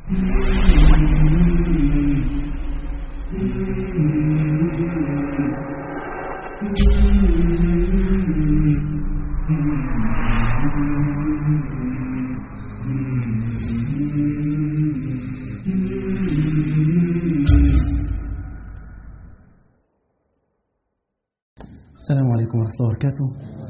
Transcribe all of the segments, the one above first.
السلام عليكم ورحمة الله وبركاته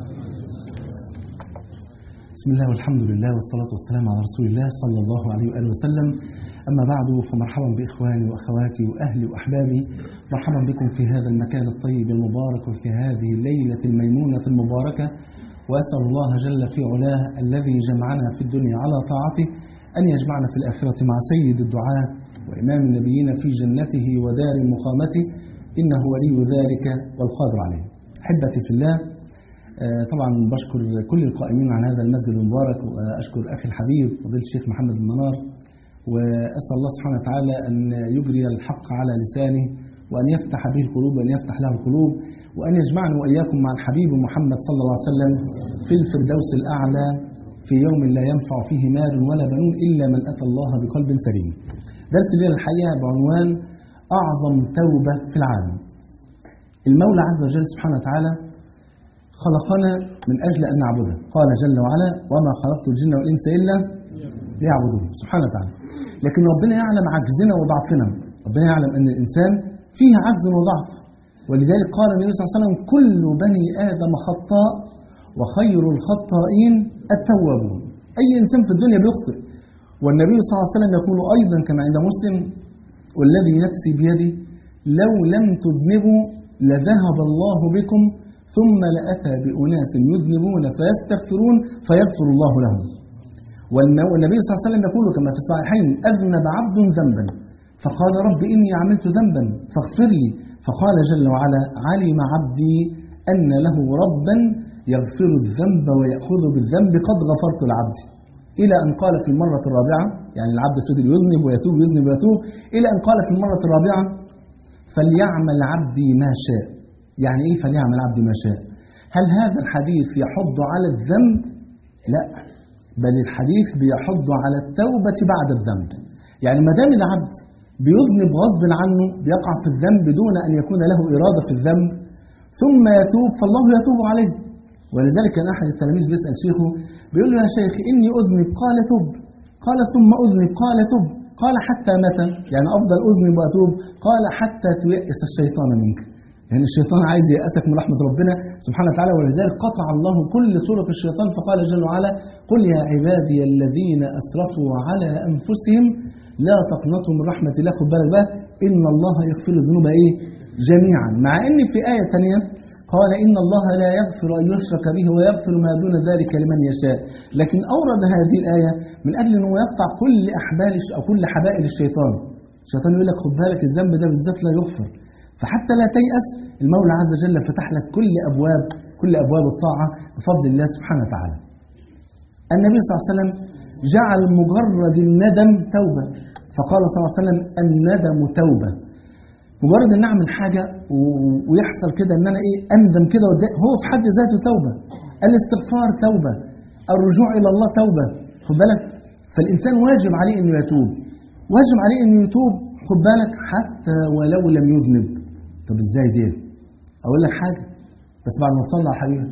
بسم الله والحمد لله والصلاة والسلام على رسول الله صلى الله عليه وآله وسلم أما بعد فمرحبا بإخواني وأخواتي وأهلي وأحبابي مرحبا بكم في هذا المكان الطيب المبارك وفي هذه الليلة الميمونة المباركة وأسأل الله جل في علاه الذي جمعنا في الدنيا على طاعته أن يجمعنا في الآخرة مع سيد الدعاة وإمام النبيين في جنته ودار مقامته إنه ولي ذلك والقادر عليه أحبتي في الله آه، طبعا بشكر كل القائمين على هذا المسجد المبارك وأشكر أخي الحبيب فضيلة الشيخ محمد المنار وأسأل الله سبحانه وتعالى أن يجري الحق على لسانه وأن يفتح به القلوب وأن يفتح له القلوب وأن يجمعني وإياكم مع الحبيب محمد صلى الله عليه وسلم في الفردوس الأعلى في يوم لا ينفع فيه مال ولا بنون إلا من أتى الله بقلب سليم درس الليلة الحقيقة بعنوان أعظم توبة في العالم المولى عز وجل سبحانه وتعالى خلقنا من أجل أن نعبده قال جل وعلا وما خلقت الجن والإنس إلا ليعبدون سبحانه وتعالى لكن ربنا يعلم عجزنا وضعفنا ربنا يعلم أن الإنسان فيه عجز وضعف ولذلك قال النبي صلى الله عليه وسلم كل بني آدم خطاء وخير الخطائين التوابون أي إنسان في الدنيا بيخطئ والنبي صلى الله عليه وسلم يقول أيضا كما عند مسلم والذي نفسي بيدي لو لم تذنبوا لذهب الله بكم ثم لأتى بأناس يذنبون فيستغفرون فيغفر الله لهم والنبي صلى الله عليه وسلم يقول كما في الصحيحين أذنب عبد ذنبا فقال رب إني عملت ذنبا فاغفر لي فقال جل وعلا علم عبدي أن له ربا يغفر الذنب ويأخذ بالذنب قد غفرت لعبدي إلى أن قال في المرة الرابعة يعني العبد فضل يذنب ويتوب يذنب ويتوب إلى أن قال في المرة الرابعة فليعمل عبدي ما شاء يعني إيه فليعمل عبدي ما شاء هل هذا الحديث يحض على الذنب لا بل الحديث بيحض على التوبة بعد الذنب يعني ما دام العبد بيذنب غصب عنه بيقع في الذنب دون أن يكون له إرادة في الذنب ثم يتوب فالله يتوب عليه ولذلك كان أحد التلاميذ بيسأل شيخه بيقول له يا شيخ إني أذنب قال تب قال ثم أذنب قال تب قال حتى متى يعني أفضل أذنب وأتوب قال حتى تيأس الشيطان منك لأن يعني الشيطان عايز يأسك من رحمة ربنا سبحانه وتعالى ولذلك قطع الله كل طرق الشيطان فقال جل وعلا قل يا عبادي الذين أسرفوا على أنفسهم لا تقنطوا من رحمة الله خد بالك بقى إن الله يغفر الذنوب إيه جميعا مع إن في آية ثانية قال إن الله لا يغفر أن يشرك به ويغفر ما دون ذلك لمن يشاء لكن أورد هذه الآية من أجل أنه يقطع كل أحبال أو كل حبائل الشيطان الشيطان يقول لك خد بالك الذنب ده بالذات لا يغفر فحتى لا تيأس المولى عز وجل فتح لك كل أبواب كل أبواب الطاعة بفضل الله سبحانه وتعالى النبي صلى الله عليه وسلم جعل مجرد الندم توبة فقال صلى الله عليه وسلم الندم توبة مجرد ان اعمل حاجه ويحصل كده ان انا ايه اندم كده هو في حد ذاته توبه الاستغفار توبه الرجوع الى الله توبه خد بالك فالانسان واجب عليه انه يتوب واجب عليه انه يتوب خد بالك حتى ولو لم يذنب طب ازاي دي اقول لك حاجه بس بعد ما تصلي على حبيبك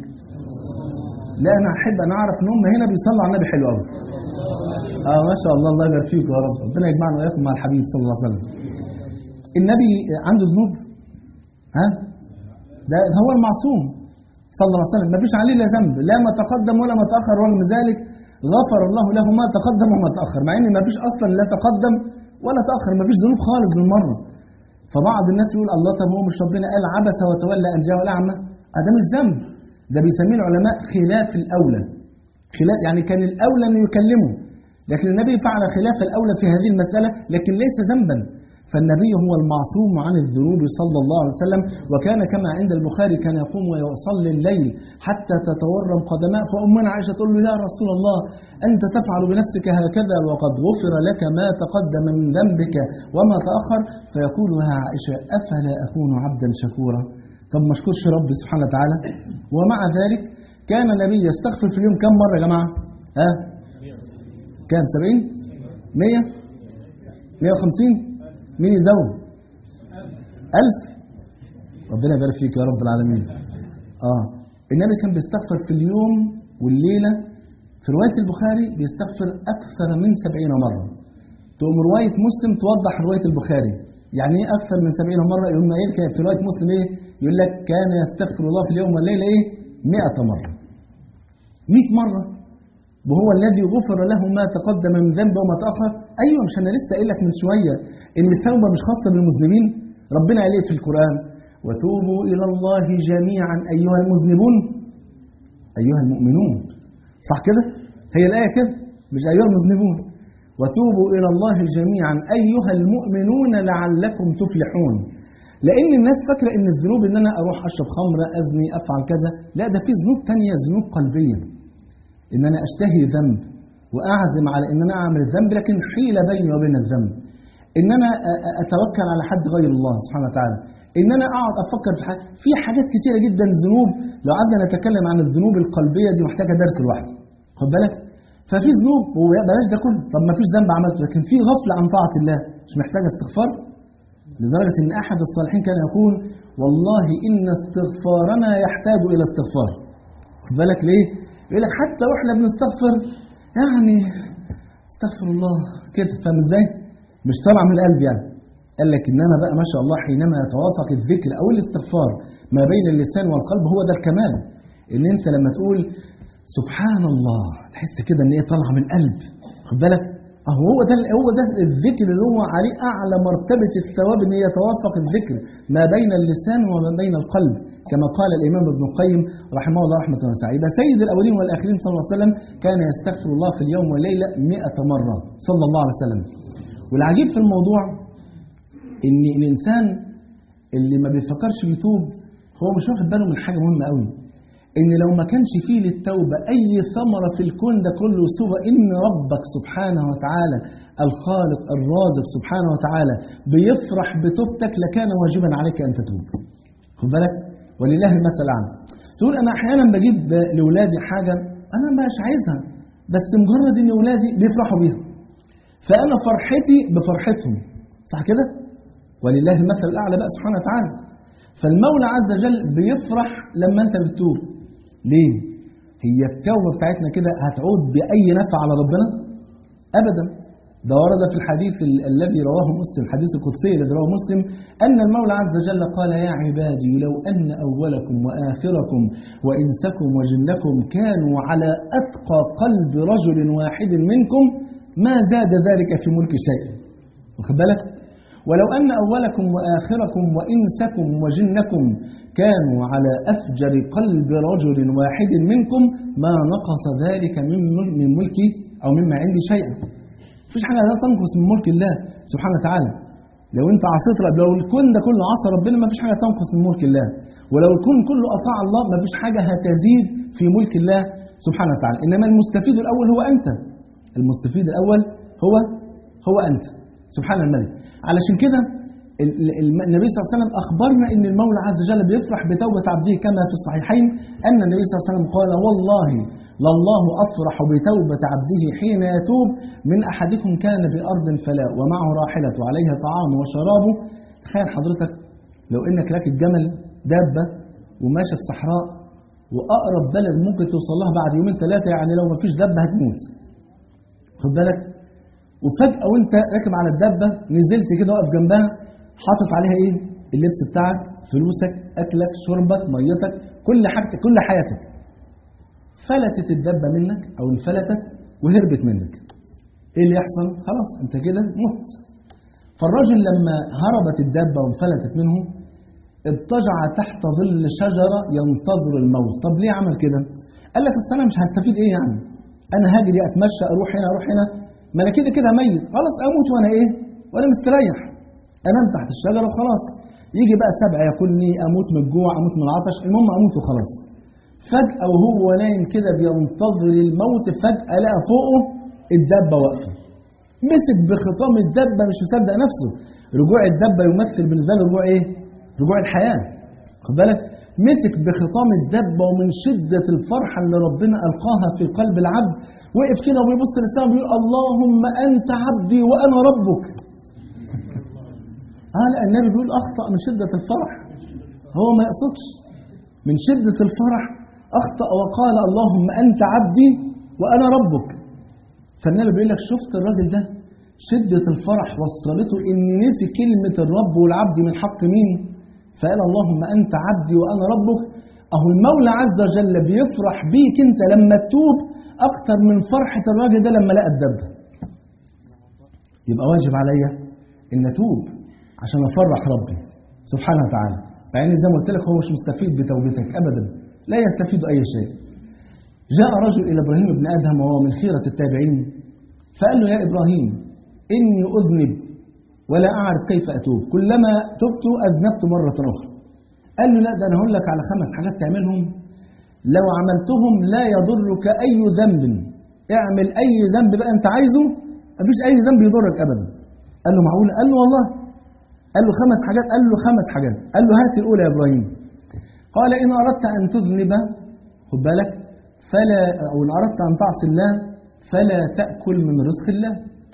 لا انا احب انا اعرف ان هم هنا بيصلوا على النبي حلو قوي اه ما شاء الله الله يبارك فيكم يا رب ربنا يجمعنا واياكم مع الحبيب صلى الله عليه وسلم النبي عنده ذنوب ها ده هو المعصوم صلى الله عليه وسلم ما فيش عليه لا ذنب لا ما تقدم ولا ما تاخر ورغم ذلك غفر الله له ما تقدم وما تاخر مع ان ما فيش اصلا لا تقدم ولا تاخر ما فيش ذنوب خالص بالمره فبعض الناس يقول الله طب هو مش ربنا قال عبس وتولى ان جاءه الاعمى ده مش ذنب ده بيسميه العلماء خلاف الاولى خلاف يعني كان الاولى انه يكلمه لكن النبي فعل خلاف الاولى في هذه المساله لكن ليس ذنبا فالنبي هو المعصوم عن الذنوب صلى الله عليه وسلم وكان كما عند البخاري كان يقوم ويصلي الليل حتى تتورم قدماء فأمنا عائشة تقول له يا رسول الله أنت تفعل بنفسك هكذا وقد غفر لك ما تقدم من ذنبك وما تأخر فيقول يا عائشة أفلا أكون عبدا شكورا طب ما اشكرش ربي سبحانه وتعالى ومع ذلك كان النبي يستغفر في اليوم كم مرة يا جماعة ها كام سبعين مية 150 مين يزود 1000 ربنا يبارك فيك يا رب العالمين اه النبي كان بيستغفر في اليوم والليله في روايه البخاري بيستغفر اكثر من 70 مره تقوم روايه مسلم توضح روايه البخاري يعني ايه اكثر من 70 مره يقول ما يلك في روايه مسلم ايه يقول لك كان يستغفر الله في اليوم والليله ايه 100 مره 100 مره وهو الذي غفر له ما تقدم من ذنبه وما تاخر ايوه مش انا لسه قايل لك من شويه ان التوبه مش خاصه بالمذنبين ربنا قال ايه في القران وتوبوا الى الله جميعا ايها المذنبون ايها المؤمنون صح كده هي الايه كده مش ايها المذنبون وتوبوا الى الله جميعا ايها المؤمنون لعلكم تفلحون لان الناس فاكره ان الذنوب ان انا اروح اشرب خمره ازني افعل كذا لا ده في ذنوب تانية ذنوب قلبيه ان انا اشتهي ذنب واعزم على ان انا اعمل الذنب لكن حيله بيني وبين الذنب ان انا اتوكل على حد غير الله سبحانه وتعالى ان انا اقعد افكر في حاجة في حاجات كتيره جدا ذنوب لو قعدنا نتكلم عن الذنوب القلبيه دي محتاجه درس لوحده خد بالك ففي ذنوب وبلاش ده كله طب ما فيش ذنب عملته لكن في غفله عن طاعه الله مش محتاجه استغفار لدرجه ان احد الصالحين كان يقول والله ان استغفارنا يحتاج الى استغفار خد بالك ليه يقول لك حتى واحنا بنستغفر يعني استغفر الله كده فاهم ازاي مش طالع من القلب يعني قال لك انما بقى ما شاء الله حينما يتوافق الذكر او الاستغفار ما بين اللسان والقلب هو ده الكمال ان انت لما تقول سبحان الله تحس كده ان هي طالعه من القلب خد بالك اهو هو ده هو ده الذكر اللي هو عليه اعلى مرتبه الثواب ان يتوافق الذكر ما بين اللسان وما بين القلب كما قال الامام ابن القيم رحمه الله رحمه واسعه يبقى سيد الاولين والاخرين صلى الله عليه وسلم كان يستغفر الله في اليوم والليله 100 مره صلى الله عليه وسلم والعجيب في الموضوع ان الانسان اللي ما بيفكرش يتوب هو مش واخد باله من حاجه مهمه قوي ان لو ما كانش فيه للتوبه اي ثمره في الكون ده كله سوى ان ربك سبحانه وتعالى الخالق الرازق سبحانه وتعالى بيفرح بتوبتك لكان واجبا عليك ان تتوب خد بالك ولله المثل الاعلى تقول انا احيانا بجيب لاولادي حاجه انا مش عايزها بس مجرد ان اولادي بيفرحوا بيها فانا فرحتي بفرحتهم صح كده ولله المثل الاعلى بقى سبحانه وتعالى فالمولى عز وجل بيفرح لما انت بتتوب ليه هي التوبه بتاعتنا كده هتعود باي نفع على ربنا ابدا ده ورد في الحديث ال- الذي رواه مسلم الحديث القدسي الذي رواه مسلم ان المولى عز وجل قال يا عبادي لو ان اولكم واخركم وانسكم وجنكم كانوا على اتقى قلب رجل واحد منكم ما زاد ذلك في ملك شيء واخد بالك ولو أن أولكم وآخركم وإنسكم وجنكم كانوا على أفجر قلب رجل واحد منكم ما نقص ذلك من مل- من ملكي أو مما عندي شيئا مفيش حاجة لا تنقص من ملك الله سبحانه وتعالى لو أنت عصيت رب لو الكون ده كله عصى ربنا مفيش حاجة تنقص من ملك الله ولو الكون كله أطاع الله مفيش حاجة هتزيد في ملك الله سبحانه وتعالى إنما المستفيد الأول هو أنت المستفيد الأول هو هو أنت سبحان الملك علشان كده ال- ال- النبي صلى الله عليه وسلم أخبرنا أن المولى عز وجل بيفرح بتوبة عبده كما في الصحيحين أن النبي صلى الله عليه وسلم قال والله لله أفرح بتوبة عبده حين يتوب من أحدكم كان بأرض فلا ومعه راحلة عليها طعام وشرابه تخيل حضرتك لو إنك راكب جمل دابة وماشي في صحراء وأقرب بلد ممكن توصل لها بعد يومين ثلاثة يعني لو ما فيش دابة هتموت خد بالك وفجأة وانت راكب على الدابة نزلت كده واقف جنبها حاطط عليها ايه؟ اللبس بتاعك، فلوسك، اكلك، شربك، ميتك، كل حاجتك، كل حياتك. فلتت الدابة منك او انفلتت وهربت منك. ايه اللي يحصل؟ خلاص انت كده مت. فالراجل لما هربت الدابة وانفلتت منه اضطجع تحت ظل شجرة ينتظر الموت، طب ليه عمل كده؟ قال لك أصل انا مش هستفيد ايه يعني؟ انا هاجري اتمشى اروح هنا اروح هنا ما انا كده كده ميت خلاص اموت وانا ايه وانا مستريح انام تحت الشجره وخلاص يجي بقى سبع ياكلني اموت من الجوع اموت من العطش المهم اموت وخلاص فجاه وهو نايم كده بينتظر الموت فجاه لقى فوقه الدبه واقفه مسك بخطام الدبه مش مصدق نفسه رجوع الدبه يمثل بالنسبه له رجوع ايه رجوع الحياه خد بالك مسك بخطام الدبه ومن شده الفرحه اللي ربنا القاها في قلب العبد وقف كده وبيبص للسماء بيقول اللهم انت عبدي وانا ربك اه لا النبي بيقول اخطا من شده الفرح هو ما يقصدش من شده الفرح اخطا وقال اللهم انت عبدي وانا ربك فالنبي بيقول لك شفت الراجل ده شده الفرح وصلته ان نسي كلمه الرب والعبد من حق مين فقال اللهم انت عبدي وانا ربك اهو المولى عز وجل بيفرح بيك انت لما تتوب اكتر من فرحه الراجل ده لما لقى الدبه يبقى واجب عليا ان اتوب عشان افرح ربي سبحانه وتعالى فيعني زي ما قلت لك هو مش مستفيد بتوبتك ابدا لا يستفيد اي شيء جاء رجل الى ابراهيم بن ادهم وهو من خيره التابعين فقال له يا ابراهيم اني اذنب ولا اعرف كيف اتوب كلما تبت اذنبت مره اخرى قال له لا ده انا هقول لك على خمس حاجات تعملهم لو عملتهم لا يضرك اي ذنب اعمل اي ذنب بقى انت عايزه مفيش اي ذنب يضرك ابدا قال له معقول قال له والله قال له خمس حاجات قال له خمس حاجات قال له هات الاولى يا ابراهيم قال ان اردت ان تذنب خد بالك فلا او ان اردت ان تعصي الله فلا تاكل من رزق الله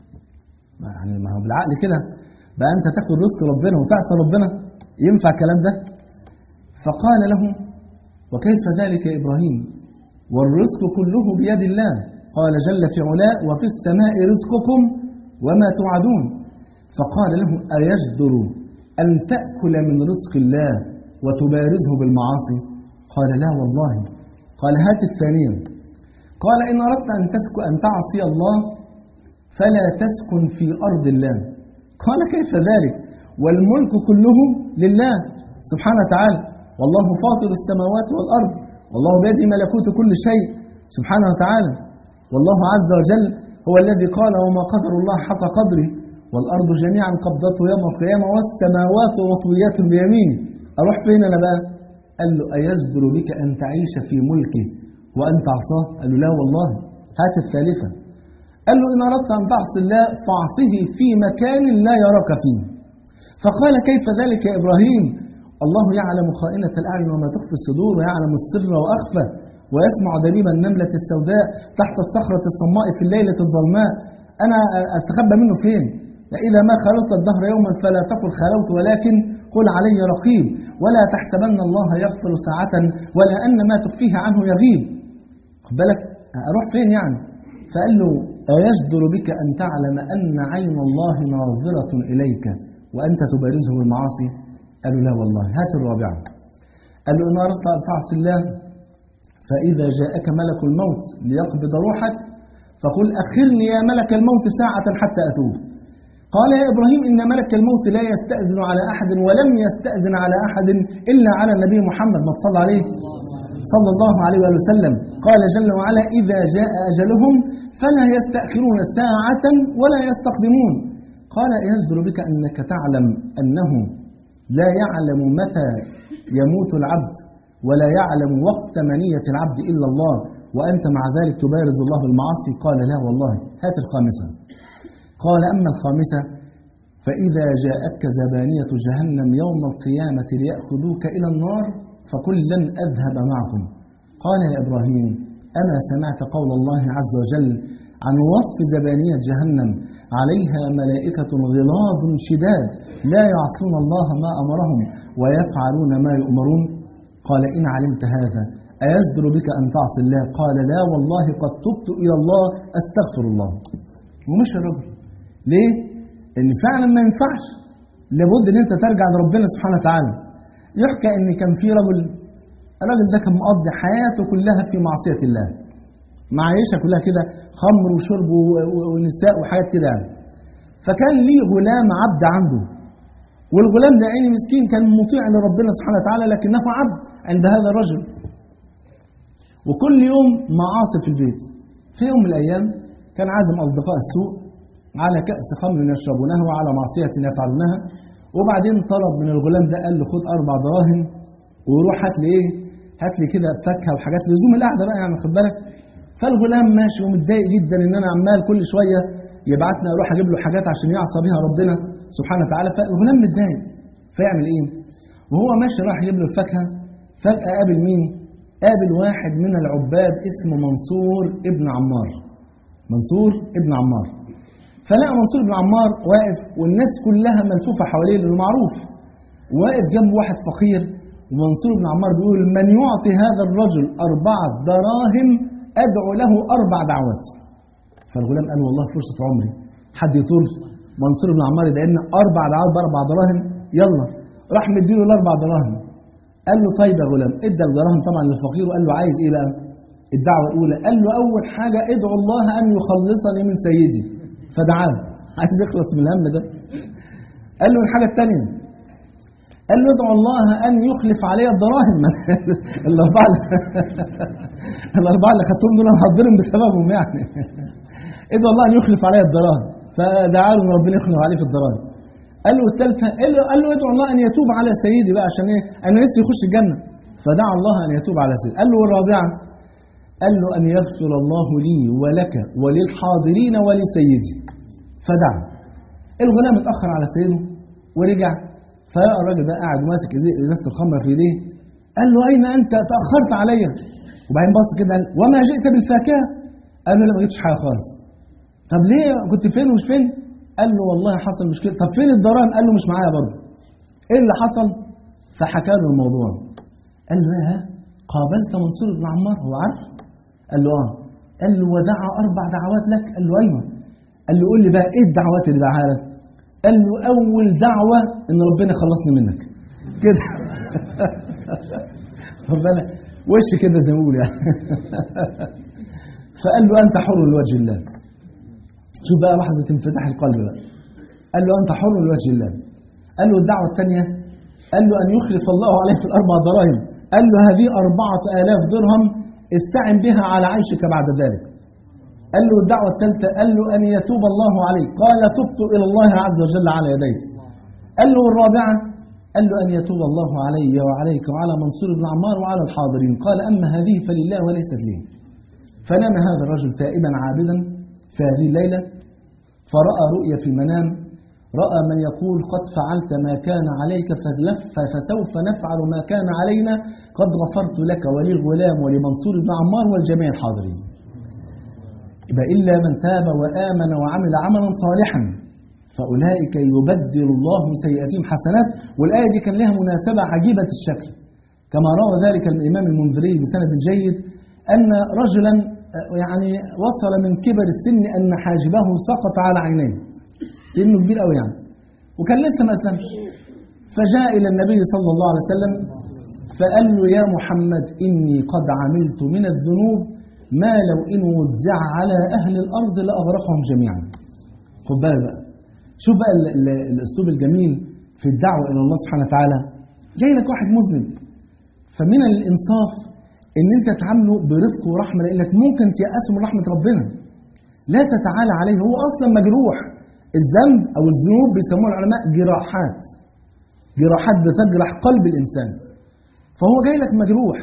يعني ما هو بالعقل كده بقى انت تاكل رزق ربنا وتعصى ربنا ينفع الكلام ده فقال له وكيف ذلك يا ابراهيم والرزق كله بيد الله قال جل في علاء وفي السماء رزقكم وما توعدون فقال له أيجدر أن تأكل من رزق الله وتبارزه بالمعاصي قال لا والله قال هات الثانية قال إن أردت أن تسكن أن تعصي الله فلا تسكن في أرض الله قال كيف ذلك والملك كله لله سبحانه وتعالى والله فاطر السماوات والأرض والله بيده ملكوت كل شيء سبحانه وتعالى والله عز وجل هو الذي قال وما قدر الله حق قدره والأرض جميعا قبضته يوم القيامة والسماوات مطويات بيمينه أروح فين أنا بقى قال له أيجدر بك أن تعيش في ملكه وأن تعصاه قال له لا والله هات الثالثة قال له إن أردت أن تعصي الله فاعصه في مكان لا يراك فيه فقال كيف ذلك يا إبراهيم الله يعلم خائنة الأعين وما تخفي الصدور ويعلم السر وأخفى ويسمع دبيب النملة السوداء تحت الصخرة الصماء في الليلة الظلماء أنا أستخبى منه فين إذا ما خلوت الدهر يوما فلا تقل خلوت ولكن قل علي رقيب ولا تحسبن الله يغفر ساعة ولا أن ما تخفيه عنه يغيب خد بالك أروح فين يعني فقال له أيجدر بك أن تعلم أن عين الله ناظرة إليك وأنت تبارزه بالمعاصي قال له لا والله هات الرابعة قال له إن أردت أن تعصي الله فإذا جاءك ملك الموت ليقبض روحك فقل أخرني يا ملك الموت ساعة حتى أتوب قال يا إبراهيم إن ملك الموت لا يستأذن على أحد ولم يستأذن على أحد إلا على النبي محمد ما صلى عليه صلى الله عليه وآله وسلم قال جل وعلا إذا جاء أجلهم فلا يستأخرون ساعة ولا يستقدمون قال يجدر بك أنك تعلم أنه لا يعلم متى يموت العبد ولا يعلم وقت منية العبد إلا الله وأنت مع ذلك تبارز الله بالمعاصي قال لا والله هات الخامسة قال أما الخامسة فإذا جاءتك زبانية جهنم يوم القيامة ليأخذوك إلى النار فقل لن أذهب معكم قال يا إبراهيم أما سمعت قول الله عز وجل عن وصف زبانية جهنم عليها ملائكة غلاظ شداد لا يعصون الله ما أمرهم ويفعلون ما يؤمرون قال إن علمت هذا أيجدر بك أن تعصي الله قال لا والله قد تبت إلى الله أستغفر الله ومشى الرجل ليه؟ إن فعلا ما ينفعش لابد إن أنت ترجع لربنا سبحانه وتعالى يحكى إن كان في رجل الراجل ده كان مقضي حياته كلها في معصية الله معيشة كلها كده خمر وشرب ونساء وحاجات كده يعني فكان ليه غلام عبد عنده والغلام ده عيني مسكين كان مطيع لربنا سبحانه وتعالى لكنه عبد عند هذا الرجل وكل يوم معاصي في البيت في يوم من الأيام كان عازم أصدقاء السوء على كأس خمر يشربونها وعلى معصية يفعلونها وبعدين طلب من الغلام ده قال له خد أربع دراهم وروح هات لي إيه هات لي كده فاكهة وحاجات لزوم القعدة بقى يعني خد بالك فالغلام ماشي ومتضايق جدا إن أنا عمال كل شوية يبعتني أروح أجيب له حاجات عشان يعصى بها ربنا سبحانه وتعالى فالغلام متضايق فيعمل إيه وهو ماشي راح يجيب له الفاكهة فجأة قابل مين قابل واحد من العباد اسمه منصور ابن عمار منصور ابن عمار فلقى منصور بن عمار واقف والناس كلها ملفوفة حواليه لأنه معروف واقف جنب واحد فقير ومنصور بن عمار بيقول من يعطي هذا الرجل أربعة دراهم أدعو له أربع دعوات فالغلام قال والله فرصة عمري حد يطول منصور بن عمار يدعي لنا أربع دعوات بأربع دراهم يلا راح مديله الأربع دراهم قال له طيب يا غلام ادى الدراهم طبعا للفقير وقال له عايز ايه بقى الدعوة الأولى قال له أول حاجة ادعو الله أن يخلصني من سيدي فدعاه عايز يخلص من الهم ده قال له الحاجة الثانية قال له ادعو الله أن يخلف علي الدراهم الأربعة الأربعة اللي خدتهم دول أنا هضرهم بسببهم يعني ادعو الله أن يخلف علي الدراهم فدعا له ان ربنا يخلف عليه في الدراهم قال له الثالثة قال له ادعو الله أن يتوب على سيدي بقى عشان إيه أنا نفسي يخش الجنة فدعا الله أن يتوب على سيدي قال له والرابعة قال له أن يغفر الله لي ولك وللحاضرين ولسيدي فدعا الغلام اتأخر على سيده ورجع فلقى الراجل ده قاعد ماسك ازازه الخمره في ايديه قال له اين انت تاخرت عليا وبعدين بص كده قال وما جئت بالفاكهه قال له لا ما جبتش حاجه خالص طب ليه كنت فين ومش فين قال له والله حصل مشكله طب فين الدراهم قال له مش معايا برضه ايه اللي حصل فحكى له الموضوع قال له ايه قابلت منصور بن عمار هو عارف قال له اه قال له ودعا اربع دعوات لك قال له ايوه قال له قول لي بقى ايه الدعوات اللي دعاها لك قال له أول دعوة إن ربنا يخلصني منك كده ربنا وش كده زي ما بيقول يعني فقال له أنت حر لوجه الله شوف بقى لحظة انفتاح القلب بقى قال له أنت حر لوجه الله قال له الدعوة الثانية قال له أن يخلف الله عليه في الأربع دراهم قال له هذه أربعة آلاف درهم استعن بها على عيشك بعد ذلك قال له الدعوة الثالثة قال له أن يتوب الله عليك قال تبت إلى الله عز وجل على يديك قال له الرابعة قال له أن يتوب الله علي وعليك وعلى منصور بن عمار وعلى الحاضرين قال أما هذه فلله وليست لي فنام هذا الرجل تائبا عابدا في هذه الليلة فرأى رؤيا في المنام رأى من يقول قد فعلت ما كان عليك فلف فسوف نفعل ما كان علينا قد غفرت لك وللغلام ولمنصور بن عمار والجميع الحاضرين يبقى إلا من تاب وآمن وعمل عملا صالحا فأولئك يبدل الله سيئاتهم حسنات والآية دي كان لها مناسبة عجيبة الشكل كما روى ذلك الإمام المنذري بسند جيد أن رجلا يعني وصل من كبر السن أن حاجبه سقط على عينيه سنه كبير قوي يعني وكان لسه ما أسلمش فجاء إلى النبي صلى الله عليه وسلم فقال له يا محمد إني قد عملت من الذنوب ما لو إن وزع على أهل الأرض لأغرقهم جميعا خد بالك بقى شوف بقى ال ال الأسلوب الجميل في الدعوة إلى الله سبحانه وتعالى جاي لك واحد مذنب فمن الإنصاف إن أنت تعامله برفق ورحمة لأنك ممكن تيأسه من رحمة ربنا لا تتعالى عليه هو أصلا مجروح الذنب أو الذنوب بيسموها العلماء جراحات جراحات بتجرح قلب الإنسان فهو جاي لك مجروح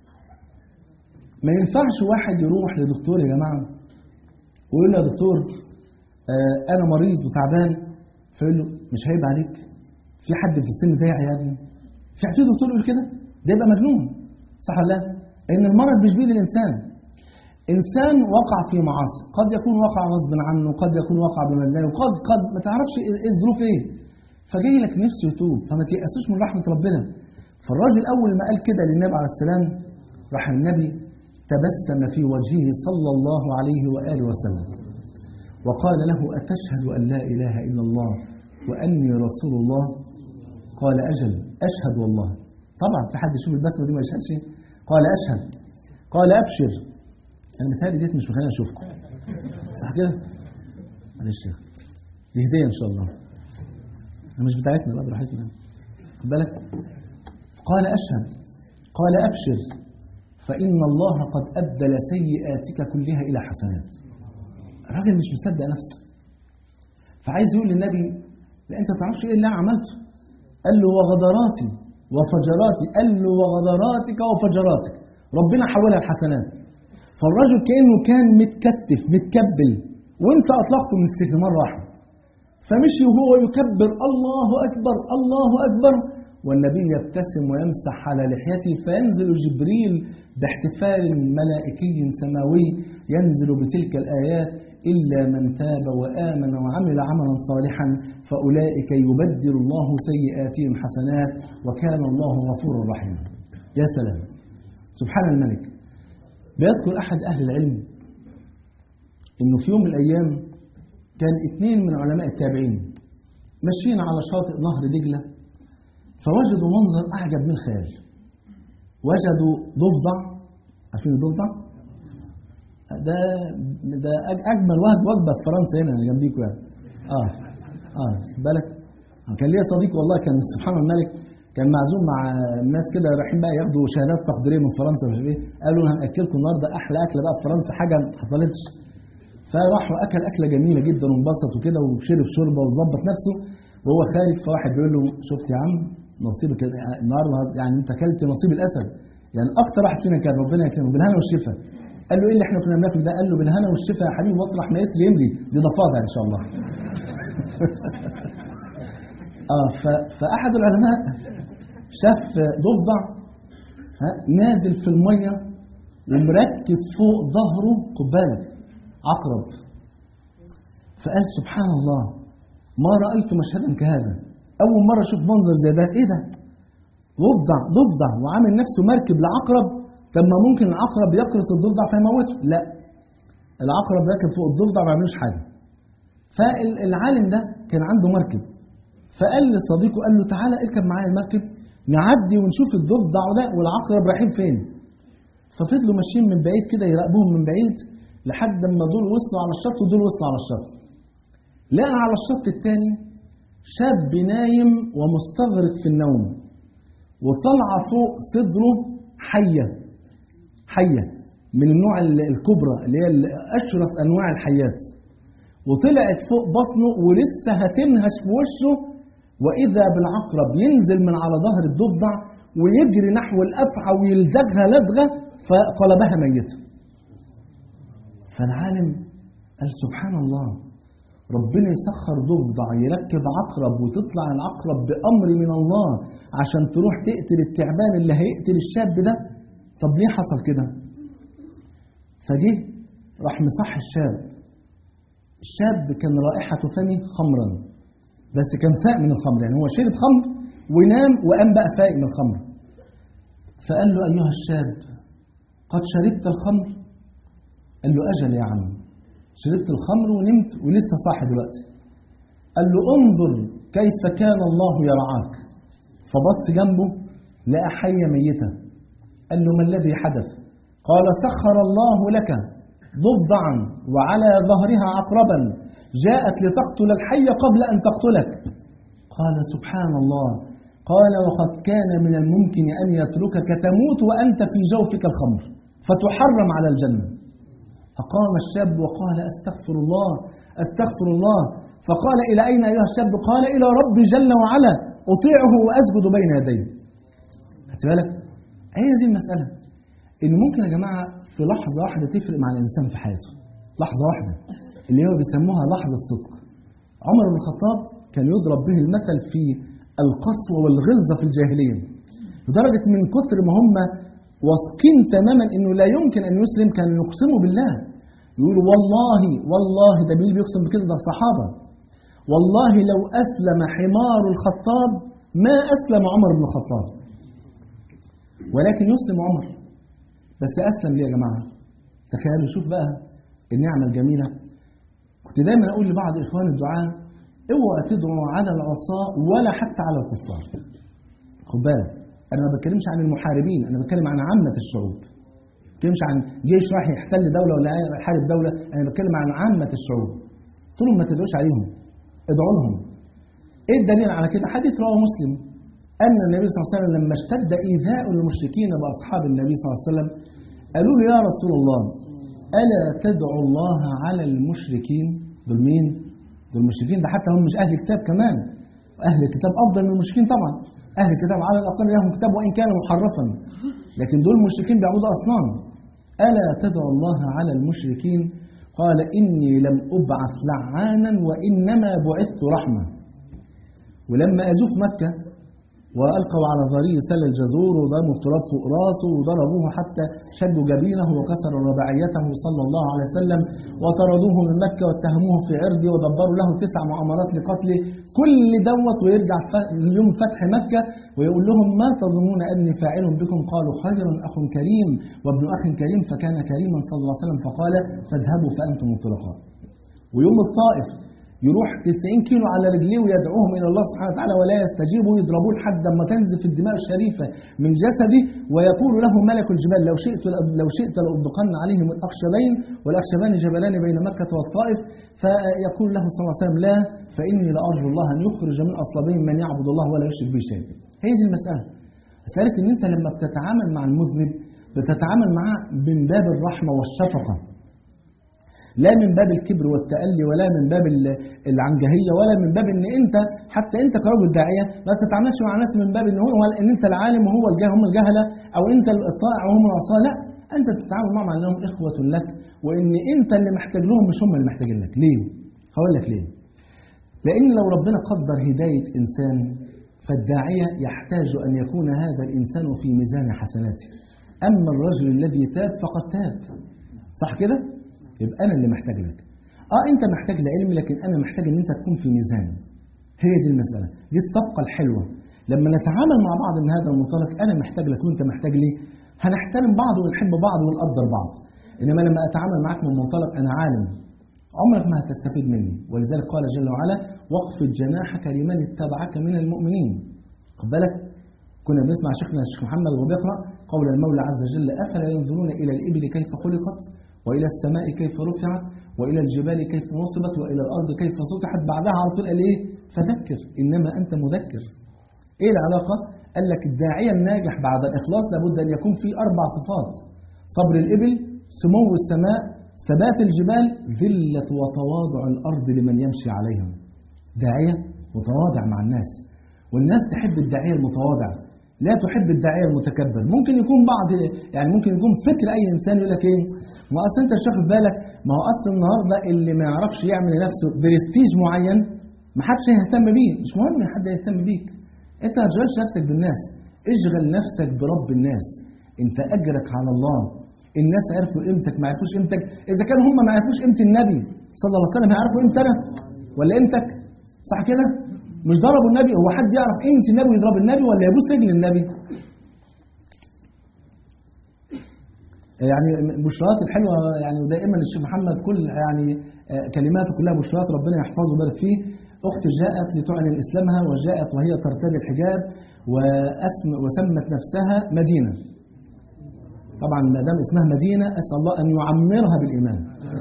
ما ينفعش واحد يروح لدكتور يا جماعة ويقول له يا دكتور آه أنا مريض وتعبان فيقول له مش هيب عليك في حد في السن ده يا ابني في في دكتور يقول كده ده يبقى مجنون صح ولا لا؟ لأن المرض مش بيد الإنسان إنسان وقع في معاصي قد يكون وقع غصب عنه قد يكون وقع بمزاجه وقد قد ما تعرفش إيه الظروف إيه فجاي لك نفسه يتوب فما تيأسوش من رحمة ربنا فالراجل أول ما قال كده للنبي عليه السلام راح النبي تبسم في وجهه صلى الله عليه وآله وسلم وقال له أتشهد أن لا إله إلا الله وأني رسول الله قال أجل أشهد والله طبعا في حد يشوف البسمة دي ما يشهدش قال أشهد قال أبشر أنا متهيألي ديت مش مخليني أشوفكم صح كده؟ معلش يا دي هدية إن شاء الله مش بتاعتنا بقى براحتنا خد بالك قال أشهد قال أبشر فإن الله قد أبدل سيئاتك كلها إلى حسنات الراجل مش مصدق نفسه فعايز يقول للنبي لا أنت ما تعرفش إيه اللي أنا عملته قال له وغدراتي وفجراتي قال له وغدراتك وفجراتك ربنا حولها لحسنات فالرجل كأنه كان متكتف متكبل وانت أطلقته من السجن مرة واحدة فمشي وهو يكبر الله أكبر الله أكبر والنبي يبتسم ويمسح على لحيته فينزل جبريل باحتفال ملائكي سماوي ينزل بتلك الآيات إلا من تاب وآمن وعمل عملا صالحا فأولئك يبدل الله سيئاتهم حسنات وكان الله غفورا رحيما يا سلام سبحان الملك بيذكر أحد أهل العلم إنه في يوم من الأيام كان اثنين من علماء التابعين ماشيين على شاطئ نهر دجلة فوجدوا منظر أعجب من الخيال وجدوا ضفدع عارفين الضفدع؟ ده ده أجمل واحد وجبة في فرنسا هنا جنبيكوا يعني اه اه بالك كان ليا صديق والله كان سبحان الملك كان معزوم مع ناس كده رايحين بقى ياخدوا شهادات تقديريه من فرنسا ومش ايه قالوا انا هاكلكم النهارده احلى اكله بقى في فرنسا حاجه ما حصلتش فراح واكل اكله جميله جدا وانبسط وكده وشرب شوربه وظبط نفسه وهو خارج فواحد بيقول له شفت يا عم نصيبك النهارده يعني انت اكلت نصيب الاسد يعني اكتر واحد فينا كان ربنا يكرمه بالهنا والشفا قال له ايه اللي احنا كنا بناكل ده؟ قال له بالهنا والشفا يا حبيبي واطرح ما يسري يمري دي ضفادع ان شاء الله. اه فاحد العلماء شاف ضفدع نازل في الميه ومركب فوق ظهره خد بالك عقرب فقال سبحان الله ما رأيت مشهدا كهذا أول مرة أشوف منظر زي ده إيه ده ضفدع ضفدع وعامل نفسه مركب لعقرب طب ما ممكن العقرب يقرص الضفدع فيموته لا العقرب راكب فوق الضفدع ما بيعملوش حاجة فالعالم ده كان عنده مركب فقال لصديقه قال له تعالى اركب معايا المركب نعدي ونشوف الضفدع ده والعقرب رايحين فين ففضلوا ماشيين من بعيد كده يراقبوهم من بعيد لحد ما دول وصلوا على الشط ودول وصلوا على الشط لقى على الشط الثاني شاب نايم ومستغرق في النوم وطلع فوق صدره حية حية من النوع الكبرى اللي هي أشرس أنواع الحيات وطلعت فوق بطنه ولسه هتنهش في وشه وإذا بالعقرب ينزل من على ظهر الضفدع ويجري نحو الأفعى ويلزغها لدغة فقلبها ميتة فالعالم قال سبحان الله ربنا يسخر ضفدع يركب عقرب وتطلع العقرب بأمر من الله عشان تروح تقتل التعبان اللي هيقتل الشاب ده طب ليه حصل كده فجه راح مصح الشاب الشاب كان رائحة فمه خمرا بس كان فاق من الخمر يعني هو شرب خمر ونام وقام بقى فايق من الخمر فقال له أيها الشاب قد شربت الخمر قال له أجل يا عم شربت الخمر ونمت ولسه صاحي دلوقتي قال له انظر كيف كان الله يرعاك فبص جنبه لقى حية ميتة قال له ما الذي حدث قال سخر الله لك ضفدعا وعلى ظهرها عقربا جاءت لتقتل الحية قبل أن تقتلك قال سبحان الله قال وقد كان من الممكن أن يتركك تموت وأنت في جوفك الخمر فتحرم على الجنة فقام الشاب وقال أستغفر الله أستغفر الله فقال إلى أين أيها الشاب قال إلى ربي جل وعلا أطيعه وأسجد بين يديه خدت بالك هي دي المسألة إن ممكن يا جماعة في لحظة واحدة تفرق مع الإنسان في حياته لحظة واحدة اللي هو بيسموها لحظة صدق عمر بن الخطاب كان يضرب به المثل في القسوة والغلظة في الجاهلية لدرجة من كتر ما هم واثقين تماما انه لا يمكن ان يسلم كانوا يقسموا بالله يقولوا والله والله ده مين بيقسم بكده ده الصحابه والله لو اسلم حمار الخطاب ما اسلم عمر بن الخطاب ولكن يسلم عمر بس اسلم ليه يا جماعه تخيلوا شوف بقى النعمه الجميله كنت دايما اقول لبعض اخوان الدعاء اوعى تدعوا على العصاة ولا حتى على الكفار خد بالك انا ما بتكلمش عن المحاربين انا بتكلم عن عامه الشعوب ما بتكلمش عن جيش راح يحتل دوله ولا يحارب دوله انا بتكلم عن عامه الشعوب قلت لهم ما تدعوش عليهم ادعوا لهم ايه الدليل على كده حديث رواه مسلم ان النبي صلى الله عليه وسلم لما اشتد ايذاء المشركين باصحاب النبي صلى الله عليه وسلم قالوا له يا رسول الله الا تدعو الله على المشركين دول مين دول المشركين ده حتى هم مش اهل كتاب كمان اهل الكتاب افضل من المشركين طبعا أهل الكتاب على الأقل لهم كتاب وإن كان محرفا لكن دول المشركين بيعبدوا أصنام ألا تدعو الله على المشركين قال إني لم أبعث لعانا وإنما بعثت رحمة ولما أزوف مكة وألقوا على ظهره سل الجزور وضربوا التراب فوق راسه وضربوه حتى شدوا جبينه وكسروا رباعيته صلى الله عليه وسلم وطردوه من مكة واتهموه في عرضه ودبروا له تسع مؤامرات لقتله كل دوت ويرجع ف- يوم فتح مكة ويقول لهم ما تظنون أني فاعل بكم قالوا خير أخ كريم وابن أخ كريم فكان كريما صلى الله عليه وسلم فقال فاذهبوا فأنتم الطلقاء ويوم الطائف يروح 90 كيلو على رجليه ويدعوهم الى الله سبحانه وتعالى ولا يستجيبوا يضربوه لحد ما تنزف الدماء الشريفه من جسده ويقول له ملك الجبال لو شئت لو شئت لاطبقن عليهم الاخشبين والاخشبان جبلان بين مكه والطائف فيقول له صلى الله عليه وسلم لا فاني لارجو الله ان يخرج من اصلابهم من يعبد الله ولا يشرك به شيئا. هي دي المساله. مساله ان انت لما بتتعامل مع المذنب بتتعامل معاه من باب الرحمه والشفقه. لا من باب الكبر والتألي ولا من باب ال- العنجهية ولا من باب ان انت حتى انت كرجل داعية ما تتعاملش مع الناس من باب ان هو ان انت العالم وهو الجاهل هم الجهلة او انت الطائع وهم العصاة لا انت تتعامل معهم على انهم اخوة لك وان انت اللي محتاج لهم مش هم اللي محتاجين لك ليه؟ هقول لك ليه؟ لان لو ربنا قدر هداية انسان فالداعية يحتاج ان يكون هذا الانسان في ميزان حسناته اما الرجل الذي تاب فقد تاب صح كده؟ يبقى انا اللي محتاج لك اه انت محتاج لعلم لكن انا محتاج ان انت تكون في ميزان هي دي المساله دي الصفقه الحلوه لما نتعامل مع بعض من هذا المنطلق انا محتاج لك وانت محتاج لي هنحترم بعض ونحب بعض ونقدر بعض انما لما اتعامل معاك من منطلق انا عالم عمرك ما هتستفيد مني ولذلك قال جل وعلا واخفض جناحك لمن اتبعك من المؤمنين خد بالك كنا بنسمع شيخنا الشيخ محمد وهو بيقرا قول المولى عز وجل افلا ينظرون الى الابل كيف خلقت والى السماء كيف رفعت والى الجبال كيف نصبت والى الارض كيف سطحت بعدها على طول قال ايه فذكر انما انت مذكر ايه العلاقه قال لك الداعيه الناجح بعد الاخلاص لابد ان يكون فيه اربع صفات صبر الابل سمو السماء ثبات الجبال ذله وتواضع الارض لمن يمشي عليها داعيه متواضع مع الناس والناس تحب الداعيه المتواضع لا تحب الداعيه المتكبر ممكن يكون بعض يعني ممكن يكون فكر اي انسان يقول لك ايه ما اصل انت مش واخد بالك ما هو اصل النهارده اللي ما يعرفش يعمل لنفسه برستيج معين ما حدش هيهتم بيه مش مهم حد يهتم بيك انت ما تشغلش نفسك بالناس اشغل نفسك برب الناس انت اجرك على الله الناس عرفوا قيمتك ما عرفوش قيمتك اذا كانوا هم ما عرفوش قيمه النبي صلى الله عليه وسلم هيعرفوا قيمتي انا ولا قيمتك صح كده مش ضربوا النبي هو حد يعرف قيمه النبي ويضرب النبي ولا يبوس رجل النبي يعني بشرات الحلوه يعني ودائما الشيخ محمد كل يعني آه، كلماته كلها بشرات ربنا يحفظه ويبارك فيه اخت جاءت لتعلن اسلامها وجاءت وهي ترتدي الحجاب واسم وسمت نفسها مدينه طبعا ما دام اسمها مدينه اسال الله ان يعمرها بالايمان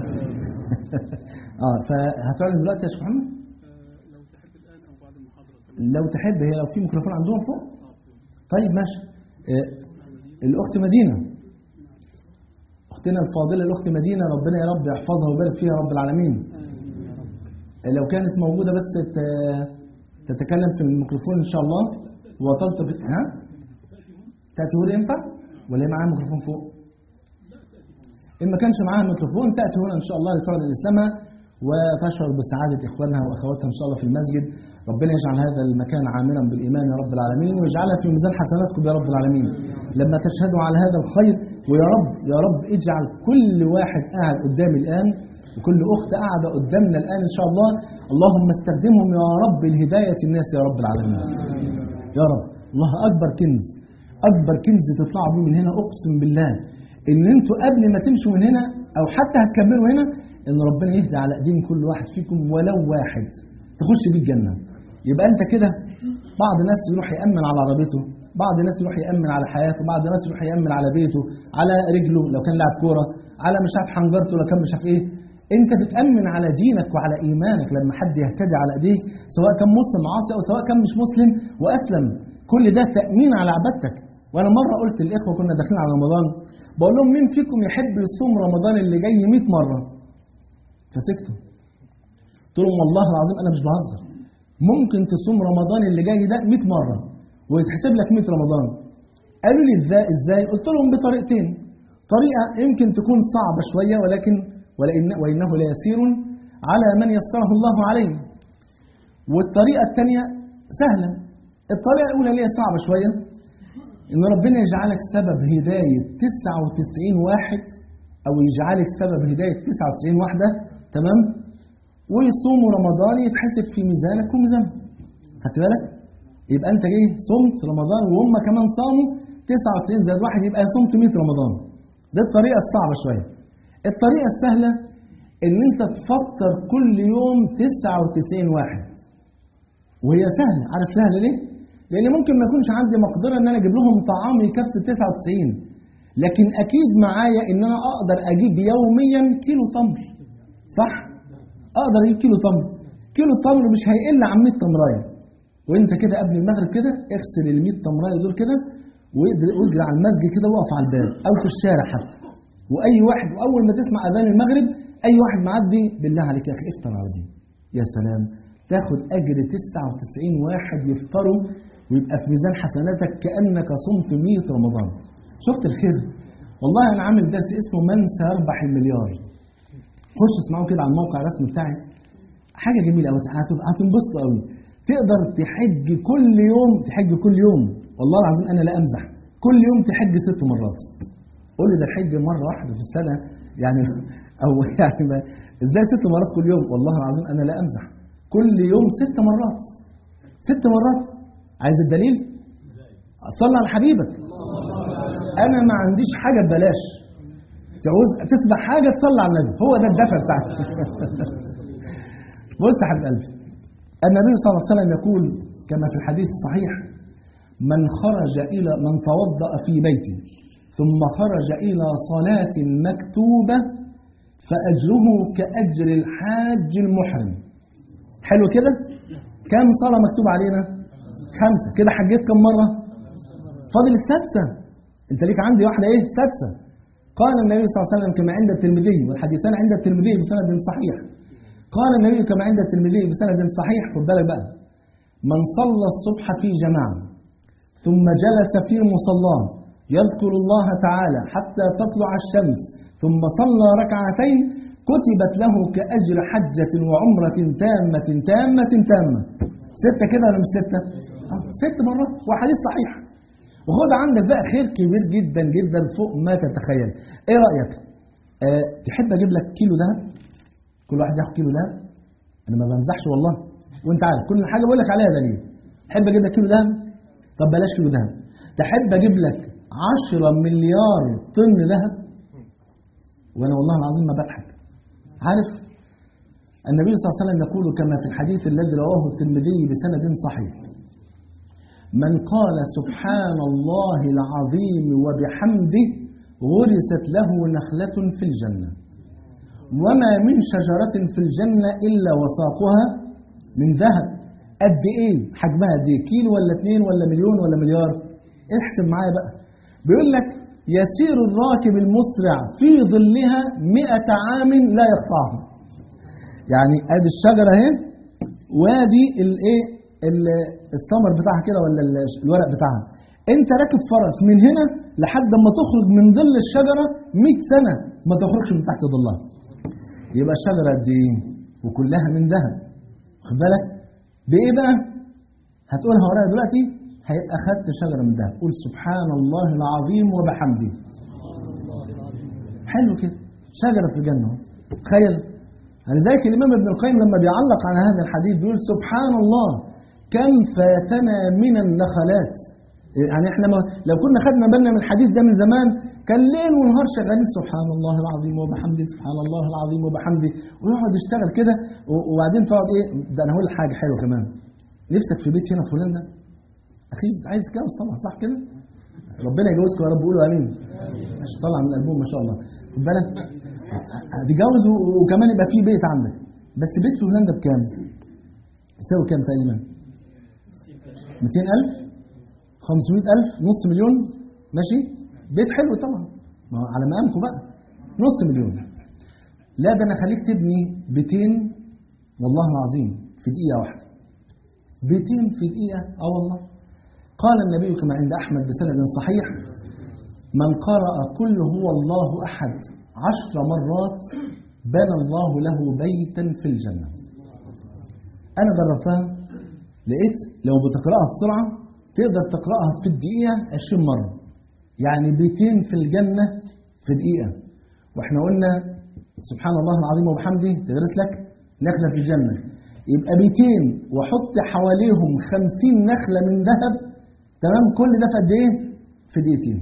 اه فهتعلن دلوقتي يا شيخ محمد لو تحب الآن أو بعد المحاضرة لو تحب هي لو في ميكروفون عندهم فوق طيب ماشي آه، الاخت مدينه اختنا الفاضله الاخت مدينه ربنا يا رب يحفظها ويبارك فيها يا رب العالمين آه، لو كانت موجوده بس ت- تتكلم في الميكروفون ان شاء الله وتلتقط ها تاتي هنا ينفع ولا هي معاها ميكروفون فوق إن ما كانش معاها ميكروفون تأتي هنا إن شاء الله لتعلن إسلامها وتشعر بسعادة إخوانها وأخواتها إن شاء الله في المسجد ربنا يجعل هذا المكان عامرا بالإيمان يا رب العالمين ويجعلها في ميزان حسناتكم يا رب العالمين لما تشهدوا على هذا الخير ويا رب يا رب اجعل كل واحد قاعد قدامي الآن وكل أخت قاعدة قدامنا الآن إن شاء الله اللهم استخدمهم يا رب لهداية الناس يا رب العالمين يا رب الله أكبر كنز أكبر كنز تطلعوا بيه من هنا أقسم بالله إن أنتوا قبل ما تمشوا من هنا أو حتى هتكملوا هنا إن ربنا يهدي على إيدين كل واحد فيكم ولو واحد تخش بيه الجنة يبقى أنت كده بعض الناس يروح يأمن على عربيته بعض الناس يروح يأمن على حياته بعض الناس يروح يأمن على بيته على رجله لو كان لاعب كورة على مش عارف حنجرته لو كان مش عارف إيه انت بتأمن على دينك وعلى ايمانك لما حد يهتدي على ايديك سواء كان مسلم عاصي او سواء كان مش مسلم واسلم كل ده تأمين على عبادتك وانا مره قلت للاخوه كنا داخلين على رمضان بقول لهم مين فيكم يحب يصوم رمضان اللي جاي 100 مره فسكتوا قلت لهم والله العظيم انا مش بهزر ممكن تصوم رمضان اللي جاي ده 100 مره ويتحسب لك 100 رمضان قالوا لي ازاي ازاي قلت لهم بطريقتين طريقه يمكن تكون صعبه شويه ولكن ولإن وانه ليسير على من يسره الله عليه والطريقه الثانيه سهله الطريقة الأولى اللي هي صعبة شوية إن ربنا يجعلك سبب هداية 99 واحد أو يجعلك سبب هداية 99 واحدة تمام ويصوموا رمضان يتحسب في ميزانك وميزانهم خدت بالك؟ يبقى أنت جاي صمت رمضان وهم كمان صاموا 99 زائد واحد يبقى صمت 100 رمضان ده الطريقة الصعبة شوية الطريقة السهلة إن أنت تفطر كل يوم 99 واحد وهي سهلة عارف سهلة ليه؟ لأن ممكن ما يكونش عندي مقدرة إن أنا أجيب لهم طعام يكفي 99 لكن أكيد معايا إن أنا أقدر أجيب يوميا كيلو تمر صح؟ أقدر أجيب كيلو تمر كيلو تمر مش هيقل عن 100 تمراية وأنت كده قبل المغرب كده اغسل ال 100 تمراية دول كده واجري على المسجد كده وقف على الباب أو في الشارع حتى وأي واحد وأول ما تسمع أذان المغرب أي واحد معدي بالله عليك يا أخي افطر على دي يا سلام تاخد أجر 99 واحد يفطروا ويبقى في ميزان حسناتك كأنك صمت 100 رمضان شفت الخير والله أنا عامل درس اسمه من سيربح المليار خش اسمعوا كده على الموقع الرسمي بتاعي حاجة جميلة أوي هتنبسطوا قوي تقدر تحج كل يوم تحج كل يوم والله العظيم أنا لا أمزح كل يوم تحج ست مرات قول لي ده الحج مرة واحدة في السنة يعني أو يعني ما إزاي ست مرات كل يوم والله العظيم أنا لا أمزح كل يوم ست مرات ست مرات عايز الدليل صلى على حبيبك انا ما عنديش حاجه ببلاش تعوز تسمع حاجه تصلي على النبي هو ده الدفع بتاعك بص يا حبيب قلبي النبي صلى الله عليه وسلم يقول كما في الحديث الصحيح من خرج الى من توضا في بيته ثم خرج الى صلاه مكتوبه فاجره كاجر الحاج المحرم حلو كده كم صلاة مكتوب علينا خمسة كده حجيت كم مرة فاضل السادسة انت ليك عندي واحدة ايه سادسة قال النبي صلى الله عليه وسلم كما عند الترمذي والحديثان عند الترمذي بسند صحيح قال النبي كما عند الترمذي بسند صحيح خد بالك بقى من صلى الصبح في جماعة ثم جلس في مصلاه يذكر الله تعالى حتى تطلع الشمس ثم صلى ركعتين كتبت له كأجر حجة وعمرة تامة تامة تامة ستة كده ولا مش ستة؟ آه ست مرات وحديث صحيح وخد عندك بقى خير كبير جدا جدا فوق ما تتخيل ايه رأيك؟ أه تحب اجيب لك كيلو دهب؟ كل واحد ياخد كيلو دهب؟ انا ما بمزحش والله وانت عارف كل حاجة بقول لك عليها دليل تحب اجيب لك كيلو دهب؟ طب بلاش كيلو دهب تحب اجيب لك 10 مليار طن ذهب؟ وانا والله العظيم ما بضحك عارف النبي صلى الله عليه وسلم يقول كما في الحديث الذي رواه الترمذي بسند صحيح من قال سبحان الله العظيم وبحمده غرست له نخلة في الجنة وما من شجرة في الجنة إلا وساقها من ذهب قد إيه حجمها قد إيه كيلو ولا اتنين ولا مليون ولا مليار احسب معايا بقى بيقول لك يسير الراكب المسرع في ظلها مئة عام لا يقطعه يعني ادي الشجرة اهي وادي الايه الثمر بتاعها كده ولا الورق بتاعها انت راكب فرس من هنا لحد ما تخرج من ظل الشجرة 100 سنة ما تخرجش من تحت ظلها يبقى الشجرة قد ايه وكلها من ذهب خد بالك بايه بقى هتقولها ورايا دلوقتي هيبقى خدت شجرة من ذهب قول سبحان الله العظيم وبحمده حلو كده شجرة في الجنة تخيل لذلك الإمام ابن القيم لما بيعلق على هذا الحديث بيقول سبحان الله كم فاتنا من النخلات يعني احنا ما لو كنا خدنا بالنا من الحديث ده من زمان كان ليل ونهار شغالين سبحان الله العظيم وبحمده سبحان الله العظيم وبحمده ويقعد يشتغل كده وبعدين تقعد ايه ده انا هقول لك حاجه حلوه كمان نفسك في بيت هنا في هولندا اخي عايز تتجوز طبعا صح كده ربنا يجوزكم يا رب قولوا امين مش طالع من الالبوم ما شاء الله خد بالك هتتجوز وكمان يبقى في بيت عندك بس بيت في هولندا بكام؟ يساوي كام تقريبا؟ 200000 500000 نص مليون ماشي؟ بيت حلو طبعا ما هو على مقامكم بقى نص مليون لا ده انا خليك تبني بيتين والله العظيم في دقيقه واحده بيتين في دقيقه اه والله قال النبي كما عند احمد بسند صحيح من قرأ كل هو الله احد عشر مرات بنى الله له بيتا في الجنة أنا جربتها لقيت لو بتقرأها بسرعة تقدر تقرأها في الدقيقة 20 مرة يعني بيتين في الجنة في دقيقة واحنا قلنا سبحان الله العظيم وبحمده تدرس لك نخلة في الجنة يبقى بيتين وحط حواليهم خمسين نخلة من ذهب تمام كل ده في قد ايه؟ في دقيقتين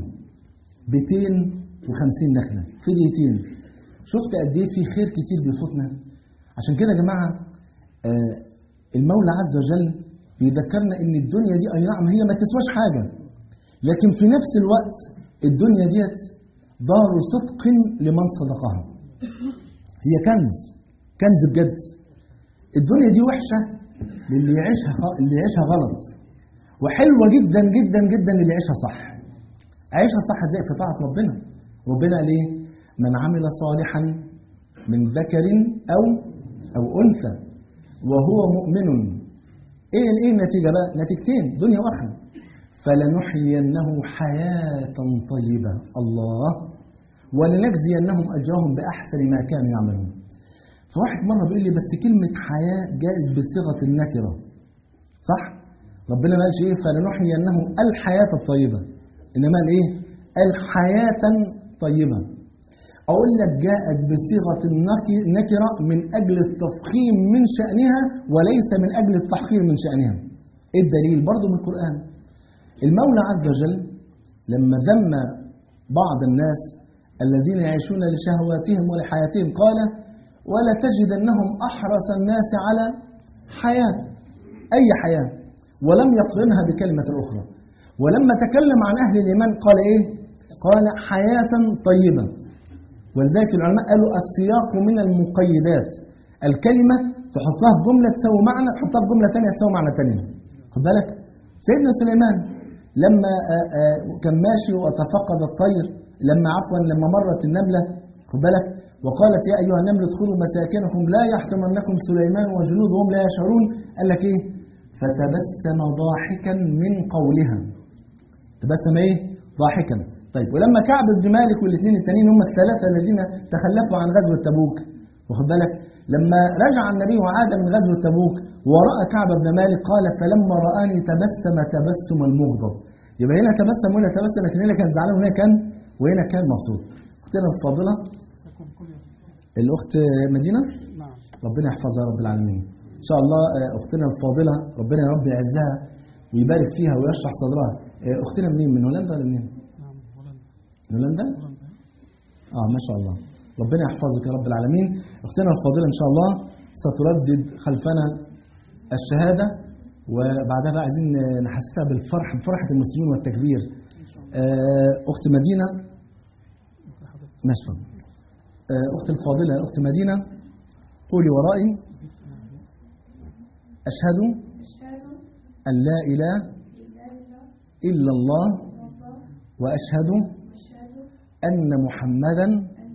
بيتين وخمسين نخلة في دقيقتين شفت قد ايه في خير كتير بيفوتنا عشان كده يا جماعة آه المولى عز وجل بيذكرنا ان الدنيا دي اي نعم هي ما تسواش حاجة لكن في نفس الوقت الدنيا ديت دار صدق لمن صدقها هي كنز كنز بجد الدنيا دي وحشة للي يعيشها اللي يعيشها غلط وحلوة جدا جدا جدا للي يعيشها صح عيشها صح ازاي في طاعة ربنا ربنا قال ايه من عمل صالحا من ذكر او او انثى وهو مؤمن ايه ايه النتيجة بقى نتيجتين دنيا واخره فلنحيينه حياة طيبة الله ولنجزينهم أجرهم بأحسن ما كانوا يعملون فواحد مرة بيقول لي بس كلمة حياة جاءت بصيغة النكرة صح؟ ربنا ما قالش ايه فلنحيينه الحياة الطيبة إنما قال ايه؟ الحياة طيبة أقول لك جاءت بصيغة النكرة من أجل التفخيم من شأنها وليس من أجل التحقير من شأنها إيه الدليل برضه من القرآن المولى عز وجل لما ذم بعض الناس الذين يعيشون لشهواتهم ولحياتهم قال ولا تجدنهم أحرص الناس على حياة أي حياة ولم يقرنها بكلمة أخرى ولما تكلم عن أهل الإيمان قال إيه قال حياة طيبة ولذلك العلماء قالوا السياق من المقيدات الكلمة تحطها في جملة تساوي معنى تحطها في جملة ثانية تساوي معنى ثانية خد بالك سيدنا سليمان لما آآ آآ كان ماشي وتفقد الطير لما عفوا لما مرت النملة خد بالك وقالت يا أيها النمل ادخلوا مساكنكم لا يحطمنكم سليمان وجنودهم لا يشعرون قال لك إيه فتبسم ضاحكا من قولها تبسم إيه ضاحكا طيب ولما كعب بن مالك والاثنين التانيين هم الثلاثة الذين تخلفوا عن غزوة تبوك واخد بالك لما رجع النبي وعاد من غزوة تبوك ورأى كعب بن مالك قال فلما رآني تبسم تبسم المغضب يبقى هنا تبسم وهنا تبسم لكن هنا كان زعلان وهنا كان وهنا كان مبسوط اختنا الفاضلة لكم كل يوم. الأخت مدينة نعم ربنا يحفظها يا رب العالمين إن شاء الله آه، أختنا الفاضلة ربنا يا رب يعزها ويبارك فيها ويشرح صدرها آه، أختنا منين من هولندا ولا منين؟ نعم هولندا من هولندا؟ هولندا اه ما شاء الله ربنا يحفظك يا رب العالمين اختنا الفاضله ان شاء الله ستردد خلفنا الشهاده وبعدها بقى عايزين نحسسها بالفرح بفرحه المسلمين والتكبير آه، اخت مدينه ممكن حضرتك ماشي اتفضل. آه، اختي الفاضله اخت مدينه قولي ورائي اشهد أشهد ان لا اله إلا الله الا الله والله واشهد أشهد ان محمدا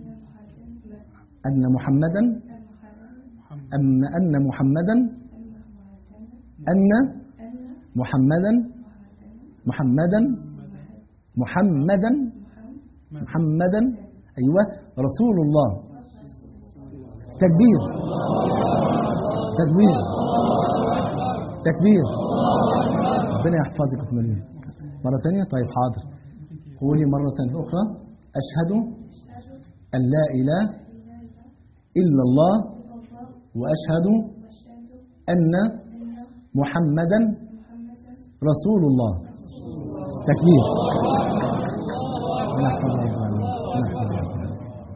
أن محمد ان محمدا محمد أن أن محمدا أن أن أن محمدا محمدا محمدا محمدا أيوة رسول الله تكبير تكبير تكبير ربنا يحفظك يا أخت مدينة مرة ثانية طيب حاضر قولي مرة أخرى أشهد أن لا إله إلا الله وأشهد أن محمدا رسول الله تكبير ربنا يحفظها يا رب العالمين. ربنا يحفظها يا رب العالمين.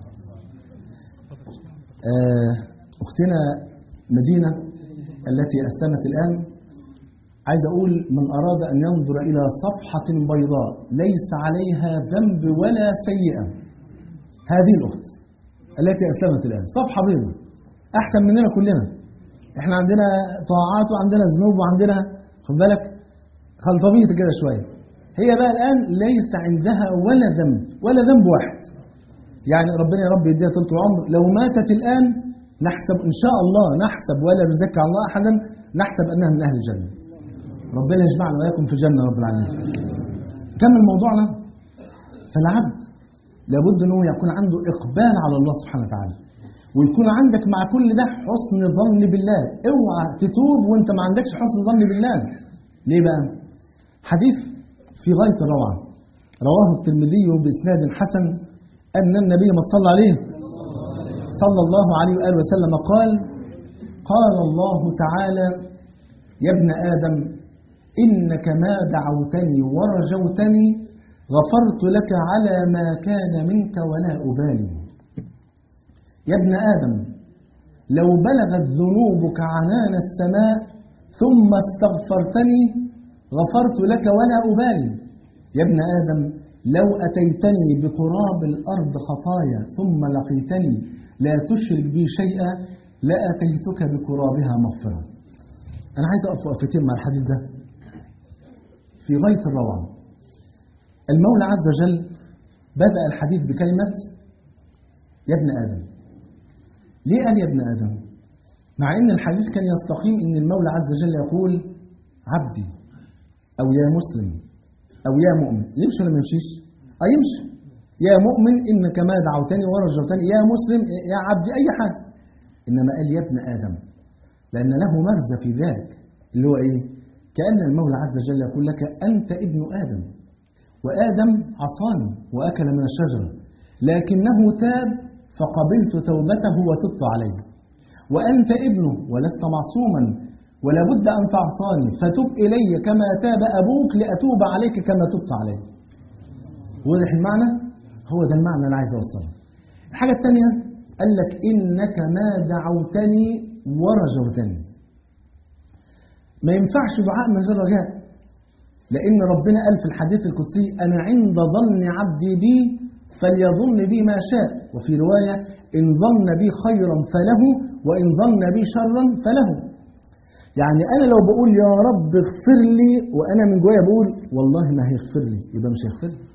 آه، أختنا مدينة التي أسلمت الآن عايز أقول من أراد أن ينظر إلى صفحة بيضاء ليس عليها ذنب ولا سيئة هذه الأخت التي أسلمت الآن صفحة بيضاء أحسن مننا كلنا إحنا عندنا طاعات وعندنا ذنوب وعندنا خد بالك خلطبيط كده شوية هي بقى الآن ليس عندها ولا ذنب ولا ذنب واحد يعني ربنا يا رب يديها طول العمر لو ماتت الآن نحسب إن شاء الله نحسب ولا نزكي على الله أحدا نحسب أنها من أهل الجنة ربنا يجمعنا وإياكم في الجنة رب العالمين كمل موضوعنا فالعبد لابد أنه يكون عنده إقبال على الله سبحانه وتعالى ويكون عندك مع كل ده حسن ظن بالله اوعى تتوب وانت ما عندكش حسن ظن بالله ليه بقى حديث في غاية الروعة رواه الترمذي بإسناد حسن أن النبي ما صلى عليه صلى الله عليه وآله وسلم قال قال الله تعالى يا ابن آدم إنك ما دعوتني ورجوتني غفرت لك على ما كان منك ولا أبالي يا ابن آدم لو بلغت ذنوبك عنان السماء ثم استغفرتني غفرت لك ولا أبالي يا ابن آدم لو أتيتني بقراب الأرض خطايا ثم لقيتني لا تشرك بي شيئا لأتيتك بقرابها مغفرة أنا عايز أقف وقفتين مع الحديث ده في غاية الروعة المولى عز وجل بدأ الحديث بكلمة يا ابن آدم ليه قال يا ابن آدم مع أن الحديث كان يستقيم أن المولى عز وجل يقول عبدي أو يا مسلم أو يا مؤمن يمشي ولا ما يمشيش؟ أه يمشي يا مؤمن إنك ما دعوتني ورجوتني يا مسلم يا عبدي أي حاجة إنما قال يا ابن آدم لأن له مغزى في ذلك اللي هو إيه؟ كأن المولى عز وجل يقول لك أنت ابن آدم وآدم عصاني وأكل من الشجرة لكنه تاب فقبلت توبته وتبت عليه وأنت ابنه ولست معصوما ولا بد أن تعصاني فتب إلي كما تاب أبوك لأتوب عليك كما تبت عليه واضح المعنى؟ هو ده المعنى اللي أنا عايز أوصله الحاجة الثانية قال لك إنك ما دعوتني ورجوتني ما ينفعش دعاء من غير رجاء لأن ربنا قال في الحديث القدسي أنا عند ظن عبدي بي فليظن بي ما شاء وفي رواية إن ظن بي خيرا فله وإن ظن بي شرا فله يعني أنا لو بقول يا رب اغفر لي وأنا من جوايا بقول والله ما هيغفر لي يبقى مش هيغفر لي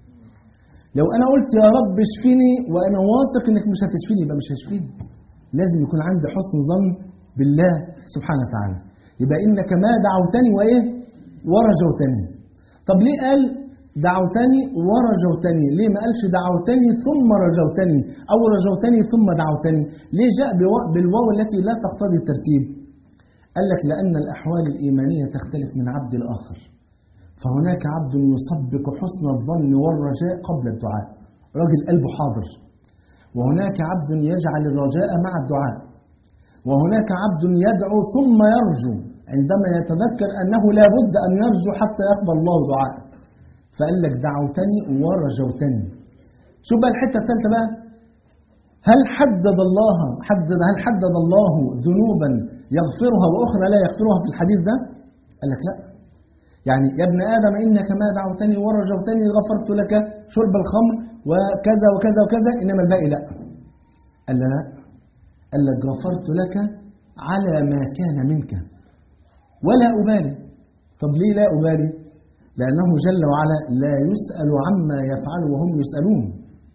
لو أنا قلت يا رب اشفيني وأنا واثق إنك مش هتشفيني يبقى مش هيشفيني لازم يكون عندي حسن ظن بالله سبحانه وتعالى يبقى إنك ما دعوتني وإيه ورجوتني طب ليه قال دعوتني ورجوتني ليه ما قالش دعوتني ثم رجوتني أو رجوتني ثم دعوتني ليه جاء بالواو التي لا تقتضي الترتيب قال لك لأن الأحوال الإيمانية تختلف من عبد الآخر فهناك عبد يسبق حسن الظن والرجاء قبل الدعاء راجل قلبه حاضر وهناك عبد يجعل الرجاء مع الدعاء وهناك عبد يدعو ثم يرجو عندما يتذكر أنه لا بد أن يرجو حتى يقبل الله دعاء فقال لك دعوتني ورجوتني شوف بقى الحتة الثالثة بقى هل حدد الله حدد هل حدد الله ذنوبا يغفرها وأخرى لا يغفرها في الحديث ده قال لك لا يعني يا ابن آدم إنك ما دعوتني ورجوتني غفرت لك شرب الخمر وكذا وكذا وكذا إنما الباقي لا قال لا قال لك غفرت لك على ما كان منك ولا أبالي طب ليه لا أبالي لأنه جل وعلا لا يسأل عما يفعل وهم يسألون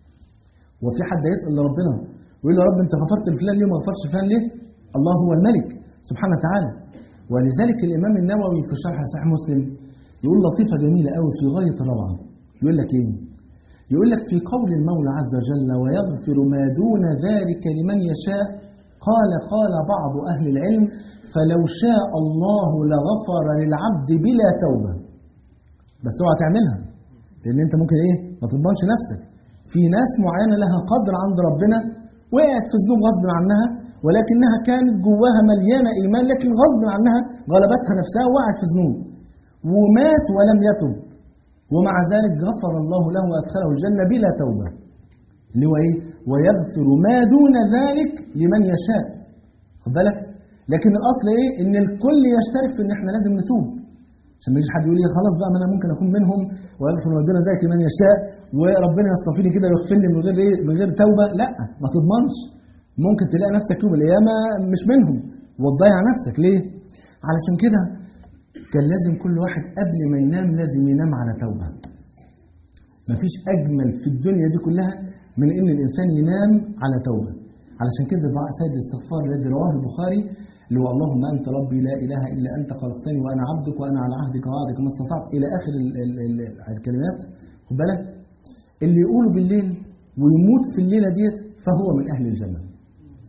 وفي حد يسأل ربنا ويقول له رب أنت غفرت لفلان ليه ما غفرتش لفلان ليه الله هو الملك سبحانه وتعالى ولذلك الإمام النووي في شرح صحيح مسلم يقول لطيفة جميلة قوي في غاية الروعة يقول لك إيه يقول لك في قول المولى عز وجل ويغفر ما دون ذلك لمن يشاء قال قال بعض أهل العلم فلو شاء الله لغفر للعبد بلا توبة بس اوعى تعملها لأن أنت ممكن إيه ما تضمنش نفسك في ناس معينة لها قدر عند ربنا وقعت في ذنوب غصب عنها ولكنها كانت جواها مليانة إيمان لكن غصب عنها غلبتها نفسها وقعت في ذنوب ومات ولم يتب ومع ذلك غفر الله له وأدخله الجنة بلا توبة اللي هو إيه ويغفر ما دون ذلك لمن يشاء خد بالك لكن الأصل إيه إن الكل يشترك في إن إحنا لازم نتوب عشان ما يجيش حد يقول لي خلاص بقى ما انا ممكن اكون منهم ويغفر ما دون ذلك لمن يشاء وربنا يصطفيني كده ويغفر لي من غير ايه من غير توبه لا ما تضمنش ممكن تلاقي نفسك يوم القيامه مش منهم وتضيع نفسك ليه؟ علشان كده كان لازم كل واحد قبل ما ينام لازم ينام على توبه مفيش اجمل في الدنيا دي كلها من ان الانسان ينام على توبه علشان كده دعاء سيد الاستغفار الذي رواه البخاري اللي هو اللهم انت ربي لا اله الا انت خلقتني وانا عبدك وانا على عهدك ووعدك ما استطعت الى اخر ال ال ال الكلمات خد بالك اللي يقوله بالليل ويموت في الليله ديت فهو من اهل الجنه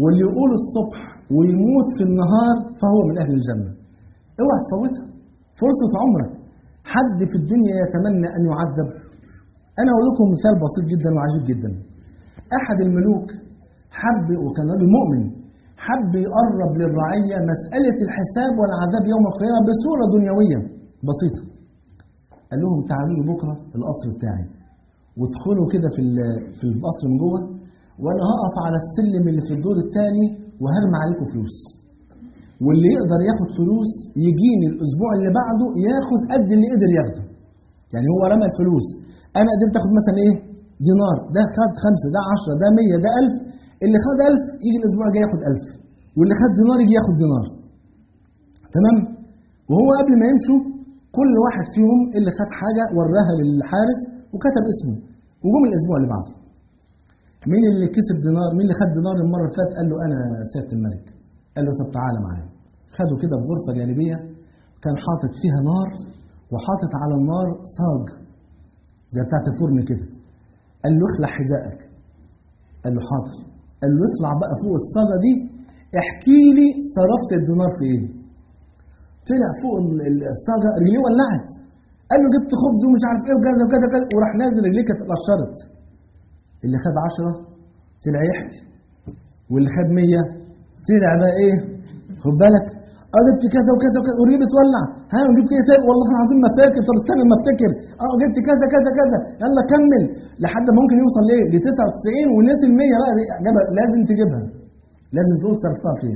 واللي يقول الصبح ويموت في النهار فهو من أهل الجنة اوعى تفوتها فرصة عمرك حد في الدنيا يتمنى أن يعذب أنا أقول لكم مثال بسيط جدا وعجيب جدا أحد الملوك حب وكان راجل مؤمن حب يقرب للرعية مسألة الحساب والعذاب يوم القيامة بصورة دنيوية بسيطة قال لهم تعالوا لي بكرة القصر بتاعي وادخلوا كده في ال- في القصر من جوه وانا هقف على السلم اللي في الدور الثاني وهرمي عليكم فلوس واللي يقدر ياخد فلوس يجيني الاسبوع اللي بعده ياخد قد اللي قدر ياخده يعني هو رمى الفلوس انا قدرت اخد مثلا ايه دينار ده خد خمسة ده عشرة ده مية ده ألف اللي خد ألف يجي الأسبوع الجاي ياخد ألف واللي خد دينار يجي ياخد دينار تمام وهو قبل ما يمشوا كل واحد فيهم اللي خد حاجة وراها للحارس وكتب اسمه وجم الأسبوع اللي بعده مين اللي كسب دينار مين اللي خد دينار المرة اللي فاتت قال له أنا سيادة الملك قال له طب تعالى معايا خده كده في غرفة جانبية كان حاطط فيها نار وحاطط على النار صاج زي بتاعت الفرن كده قال له اخلع حذائك قال له حاضر قال له اطلع بقى فوق الصاجة دي احكي لي صرفت الدينار في ايه طلع فوق ال- ال- الصاجة رجليه ولعت قال له جبت خبز ومش عارف ايه وكذا وكذا وكذا وراح نازل رجليه كانت اتقشرت اللي خد عشرة طلع يحكي واللي خد مية طلع بقى ايه خد بالك اه جبت كذا وكذا وكذا ورجلي بتولع ها وجبت ايه تاني والله العظيم ما فاكر طب استنى ما افتكر اه جبت كذا كذا كذا يلا كمل لحد ما ممكن يوصل ليه ل 99 ونسي ال 100 بقى دي جابها لازم تجيبها لازم تقول صرفتها فين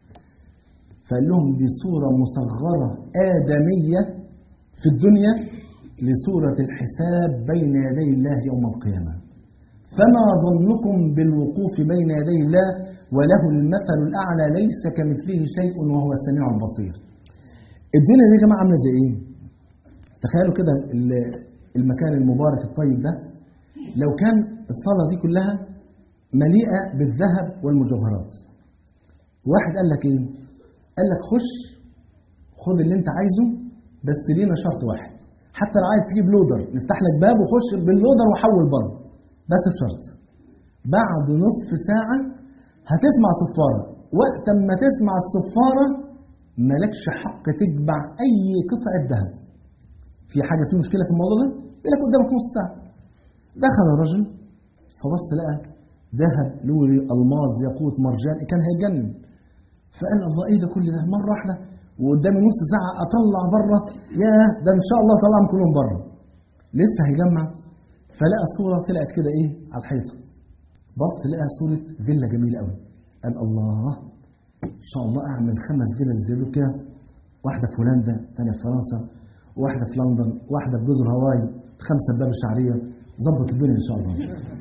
فقال لهم دي صورة مصغرة آدمية في الدنيا لصورة الحساب بين يدي الله يوم القيامة فما ظنكم بالوقوف بين يدي الله وله المثل الأعلى ليس كمثله شيء وهو السميع البصير الدنيا دي يا جماعة عاملة زي إيه؟ تخيلوا كده ال- المكان المبارك الطيب ده لو كان الصالة دي كلها مليئة بالذهب والمجوهرات واحد قال لك ايه قال لك خش خد اللي انت عايزه بس لينا شرط واحد حتى لو عايز تجيب لودر نفتح لك باب وخش باللودر وحول بره بس بشرط بعد نصف ساعة هتسمع صفارة وقت ما تسمع الصفارة مالكش حق تجمع أي قطعة ذهب في حاجة في مشكلة في الموضوع ده يقول لك قدامك نص ساعة دخل الرجل فبص لقى ذهب لوري الماظ ياقوت مرجان كان هيتجنن فقال الله ايه ده كل ده مره واحده وقدامي نص ساعه اطلع بره يا ده ان شاء الله اطلعهم كلهم بره لسه هيجمع فلقى صوره طلعت كده ايه على الحيطه بص لقى صوره فيلا جميله قوي قال الله ان شاء الله اعمل خمس فيلا زي دول كده واحده في هولندا ثانيه في فرنسا واحده في لندن واحده في جزر هاواي خمسه في باب الشعريه ظبط الدنيا ان شاء الله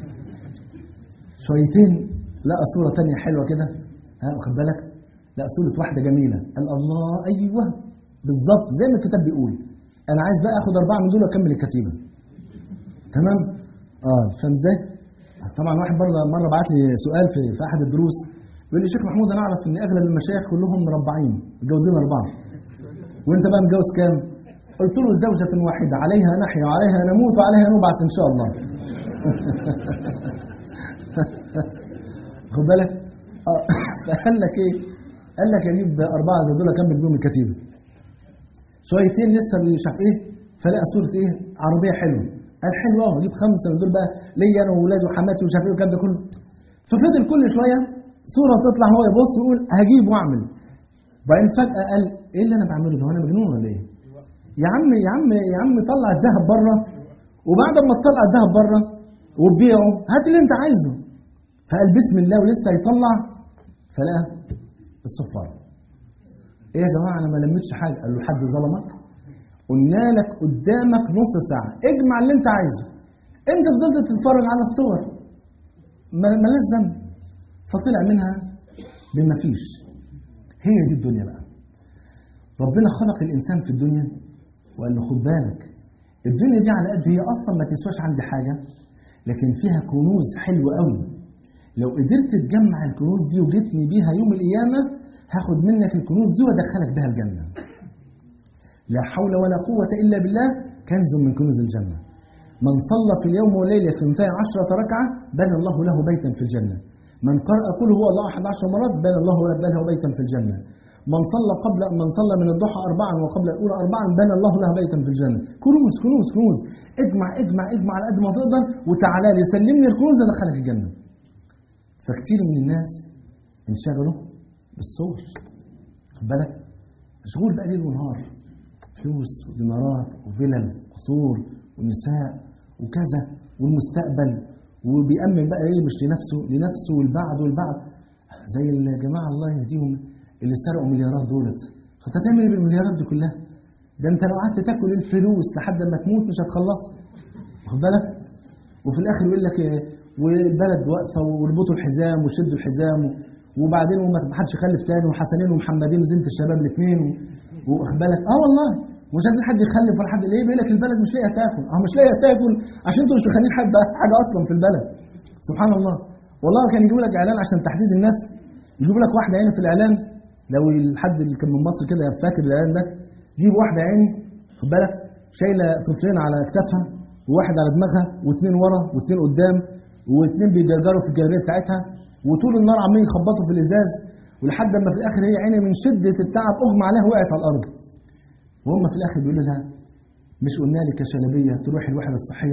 شويتين لقى صورة تانية حلوة كده ها واخد بالك لقى صورة واحدة جميلة قال الله أيوه بالظبط زي ما الكتاب بيقول أنا عايز بقى آخد أربعة من دول وأكمل الكتيبة تمام اه فاهم ازاي؟ طبعا واحد برضه مرة بعت لي سؤال في في أحد الدروس بيقول لي شيخ محمود أنا أعرف إن أغلب المشايخ كلهم مربعين متجوزين أربعة وأنت بقى متجوز كام؟ قلت له زوجة واحدة عليها نحيا وعليها نموت وعليها نبعث إن شاء الله خد بالك اه فقال لك ايه قال لك اجيب اربعه زي دول اكمل بيهم الكتيبه شويتين لسه مش عارف ايه فلقى صوره ايه عربيه حلوه قال حلوه اهو اجيب خمسه من دول بقى ليا انا واولادي وحماتي ومش عارف ايه والكلام ده كله ففضل كل شويه صوره تطلع هو يبص يقول هجيب واعمل وبعدين فجاه قال ايه اللي انا بعمله ده هو انا مجنون ولا ايه؟ يا عم يا عم يا عم طلع الذهب بره وبعد ما تطلع الذهب بره وتبيعه هات اللي انت عايزه فقال بسم الله ولسه هيطلع فلقى الصفارة ايه يا جماعة انا ما لميتش حاجة قال له حد ظلمك قلنا لك قدامك نص ساعة اجمع اللي انت عايزه انت فضلت تتفرج على الصور ما ملاش ذنب فطلع منها بما فيش هي دي الدنيا بقى ربنا خلق الانسان في الدنيا وقال له خد بالك الدنيا دي على قد هي اصلا ما تسواش عندي حاجه لكن فيها كنوز حلوه قوي لو قدرت تجمع الكنوز دي وجيتني بيها يوم القيامه هاخد منك الكنوز دي وادخلك بها الجنه لا حول ولا قوه الا بالله كنز من كنوز الجنه من صلى في اليوم والليله ثنتي عشرة ركعه بنى الله له بيتا في الجنه من قرأ قل هو الله أحد عشر مرات بنى الله له بيتا في الجنة من صلى قبل من صلى من الضحى أربعا وقبل الأولى أربعا بنى الله له بيتا في الجنة كنوز كنوز كنوز اجمع اجمع اجمع على قد ما تقدر وتعالى لي سلمني الكنوز ادخلك الجنة فكتير من الناس انشغلوا بالصور خد بالك مشغول بقى ليل ونهار فلوس ودينارات وفلل وقصور ونساء وكذا والمستقبل وبيأمن بقى ايه مش لنفسه لنفسه والبعد والبعد زي الجماعة الله يهديهم اللي سرقوا مليارات دولت فانت هتعمل ايه بالمليارات دي كلها؟ ده انت لو قعدت تاكل الفلوس لحد ما تموت مش هتخلصها واخد بالك؟ وفي الاخر يقول لك إيه والبلد واقفه واربطوا الحزام وشدوا الحزام وبعدين وما حدش يخلف تاني وحسنين ومحمدين وزينة الشباب الاثنين واخد بالك؟ اه والله ومش عايزين حد يخلف ولا حد ليه؟ بيقول لك البلد مش لاقيه تاكل، اه مش لاقيه تاكل عشان انتوا مش مخلين حد حاجه اصلا في البلد. سبحان الله. والله كان يجيبوا لك اعلان عشان تحديد الناس يجيبوا لك واحده عيني في الاعلان لو الحد اللي كان من مصر كده فاكر الاعلان ده يجيب واحده عيني خد بالك شايله طفلين على اكتافها وواحد على دماغها واثنين ورا واثنين قدام واثنين بيجرجروا في الجلابيه بتاعتها وطول النهار عمالين يخبطوا في الازاز ولحد ما في الاخر هي عيني من شده التعب اغمى عليها وقعت على الارض وهم في الاخر بيقولوا لها مش قلنا لك يا شلبيه تروحي الوحده الصحيه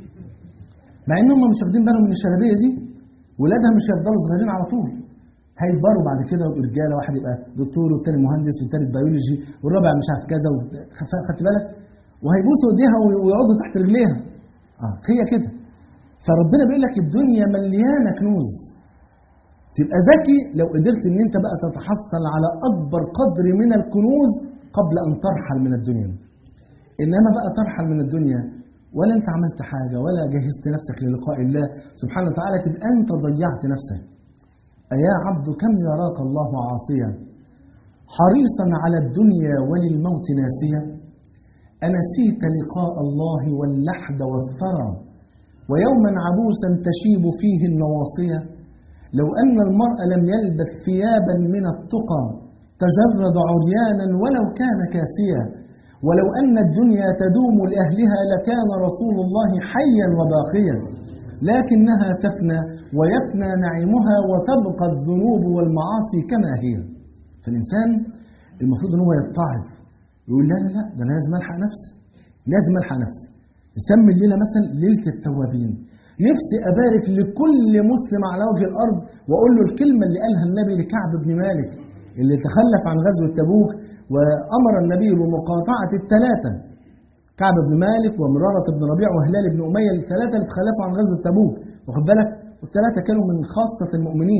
مع ان هم مش واخدين بالهم من الشلبيه دي ولادها مش هيفضلوا صغيرين على طول هيكبروا بعد كده ويبقوا رجاله واحد يبقى دكتور والتاني مهندس والتالت بيولوجي والرابع مش عارف كذا خدت بالك وهيبوسوا ايديها ويقعدوا تحت رجليها اه هي كده فربنا بيقول لك الدنيا مليانه كنوز تبقى ذكي لو قدرت ان انت بقى تتحصل على اكبر قدر من الكنوز قبل ان ترحل من الدنيا انما بقى ترحل من الدنيا ولا انت عملت حاجه ولا جهزت نفسك للقاء الله سبحانه وتعالى تبقى انت ضيعت نفسك أيا عبد كم يراك الله عاصيا حريصا على الدنيا وللموت ناسيا أنسيت لقاء الله واللحد والثرى ويوما عبوسا تشيب فيه النواصية لو أن المرء لم يلبث ثيابا من التقى تجرد عريانا ولو كان كاسيا ولو أن الدنيا تدوم لأهلها لكان رسول الله حيا وباقيا لكنها تفنى ويفنى نعيمها وتبقى الذنوب والمعاصي كما هي فالإنسان المفروض أن هو يتعظ يقول لا لا لا ده أنا لازم ألحق نفسي لازم ألحق نفسي نسمي الليلة مثلا ليلة التوابين نفسي أبارك لكل مسلم على وجه الأرض وأقول له الكلمة اللي قالها النبي لكعب بن مالك اللي تخلف عن غزوة تبوك وأمر النبي بمقاطعة الثلاثة كعب بن مالك ومرارة بن ربيع وهلال بن أمية الثلاثة اللي تخلفوا عن غزوة تبوك واخد بالك والثلاثة كانوا من خاصة المؤمنين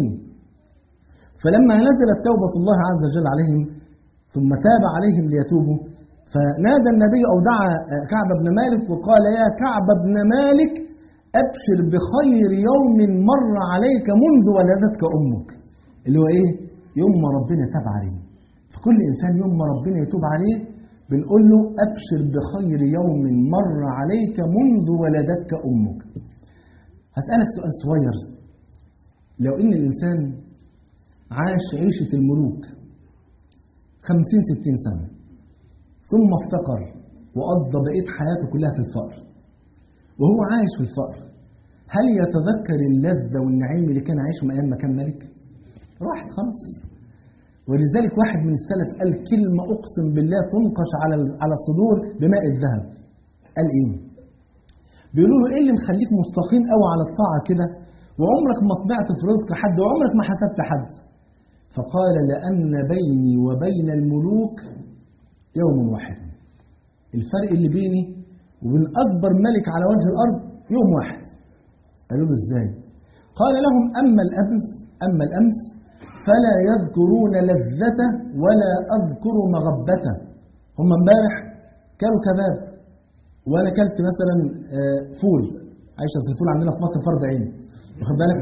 فلما نزلت توبة الله عز وجل عليهم ثم تاب عليهم ليتوبوا فنادى النبي أو دعا كعب بن مالك وقال يا كعب بن مالك أبشر بخير يوم مر عليك منذ ولدتك أمك اللي هو إيه؟ يوم ما ربنا تاب عليه فكل إنسان يوم ما ربنا يتوب عليه بنقول له أبشر بخير يوم مر عليك منذ ولدتك أمك هسألك سؤال صغير لو إن الإنسان عاش عيشة الملوك خمسين ستين سنة ثم افتقر وقضى بقية حياته كلها في الفقر وهو عايش في الفقر هل يتذكر اللذة والنعيم اللي كان عايشه من أيام ما كان ملك؟ راحت خلاص ولذلك واحد من السلف قال كلمة أقسم بالله تنقش على على الصدور بماء الذهب قال إيه؟ بيقولوا له إيه اللي مخليك مستقيم قوي على الطاعة كده وعمرك ما طمعت في رزق حد وعمرك ما حسبت حد فقال لأن بيني وبين الملوك يوم واحد الفرق اللي بيني وبين أكبر ملك على وجه الأرض يوم واحد قالوا له إزاي قال لهم أما الأمس أما الأمس فلا يذكرون لذته ولا أذكر مغبته هم امبارح كانوا كباب وأنا كلت مثلا فول عايش أصل الفول عندنا في مصر فرض عين واخد بالك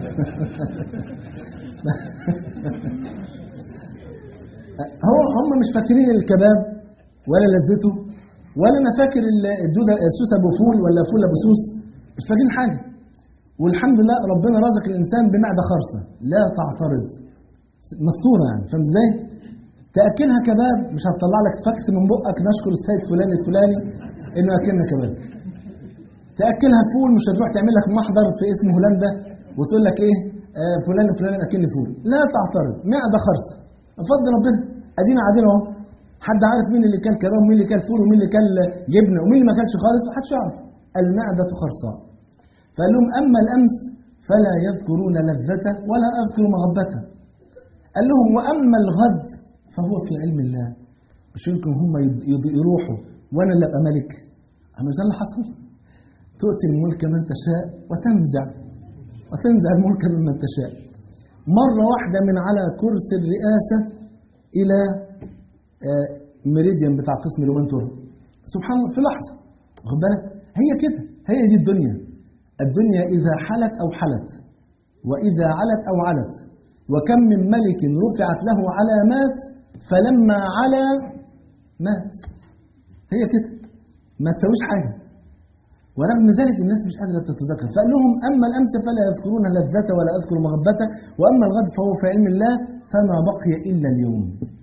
هو هم مش فاكرين الكباب ولا لذته ولا انا فاكر الدوده السوس ابو فول ولا فول ابو سوس مش فاكرين حاجه والحمد لله ربنا رزق الانسان بمعده خرصه لا تعترض مستوره يعني فاهم ازاي؟ تاكلها كباب مش هتطلع لك فاكس من بقك نشكر السيد فلان الفلاني انه اكلنا كباب تاكلها فول مش هتروح تعمل لك محضر في اسم هولندا وتقول لك ايه آه فلان فلان اكل فول لا تعترض معده خرصه افضل ربنا ادينا قاعدين اهو حد عارف مين اللي كان كباب ومين اللي كان فول ومين اللي كان جبنه ومين اللي ما كانش خالص محدش يعرف المعده خرصاء فقال لهم اما الامس فلا يذكرون لذته ولا اذكر مغبته قال لهم واما الغد فهو في علم الله مش يمكن هم يض- يض- يروحوا وانا اللي ابقى ملك مش ده اللي حصل تؤتي الملك من تشاء وتنزع وتنزع الملك ممن تشاء مرة واحدة من على كرسي الرئاسة إلى آه، ميريديان بتاع قسم الومنتور سبحان الله في لحظة واخد بالك هي كده هي دي الدنيا الدنيا إذا حلت أو حلت وإذا علت أو علت وكم من ملك رفعت له علامات فلما علا مات هي كده ما تسويش حاجة ورغم ذلك الناس مش قادرة تتذكر فقال لهم أما الأمس فلا يذكرون لذته ولا يذكر مغبته وأما الغد فهو في علم الله فما بقي إلا اليوم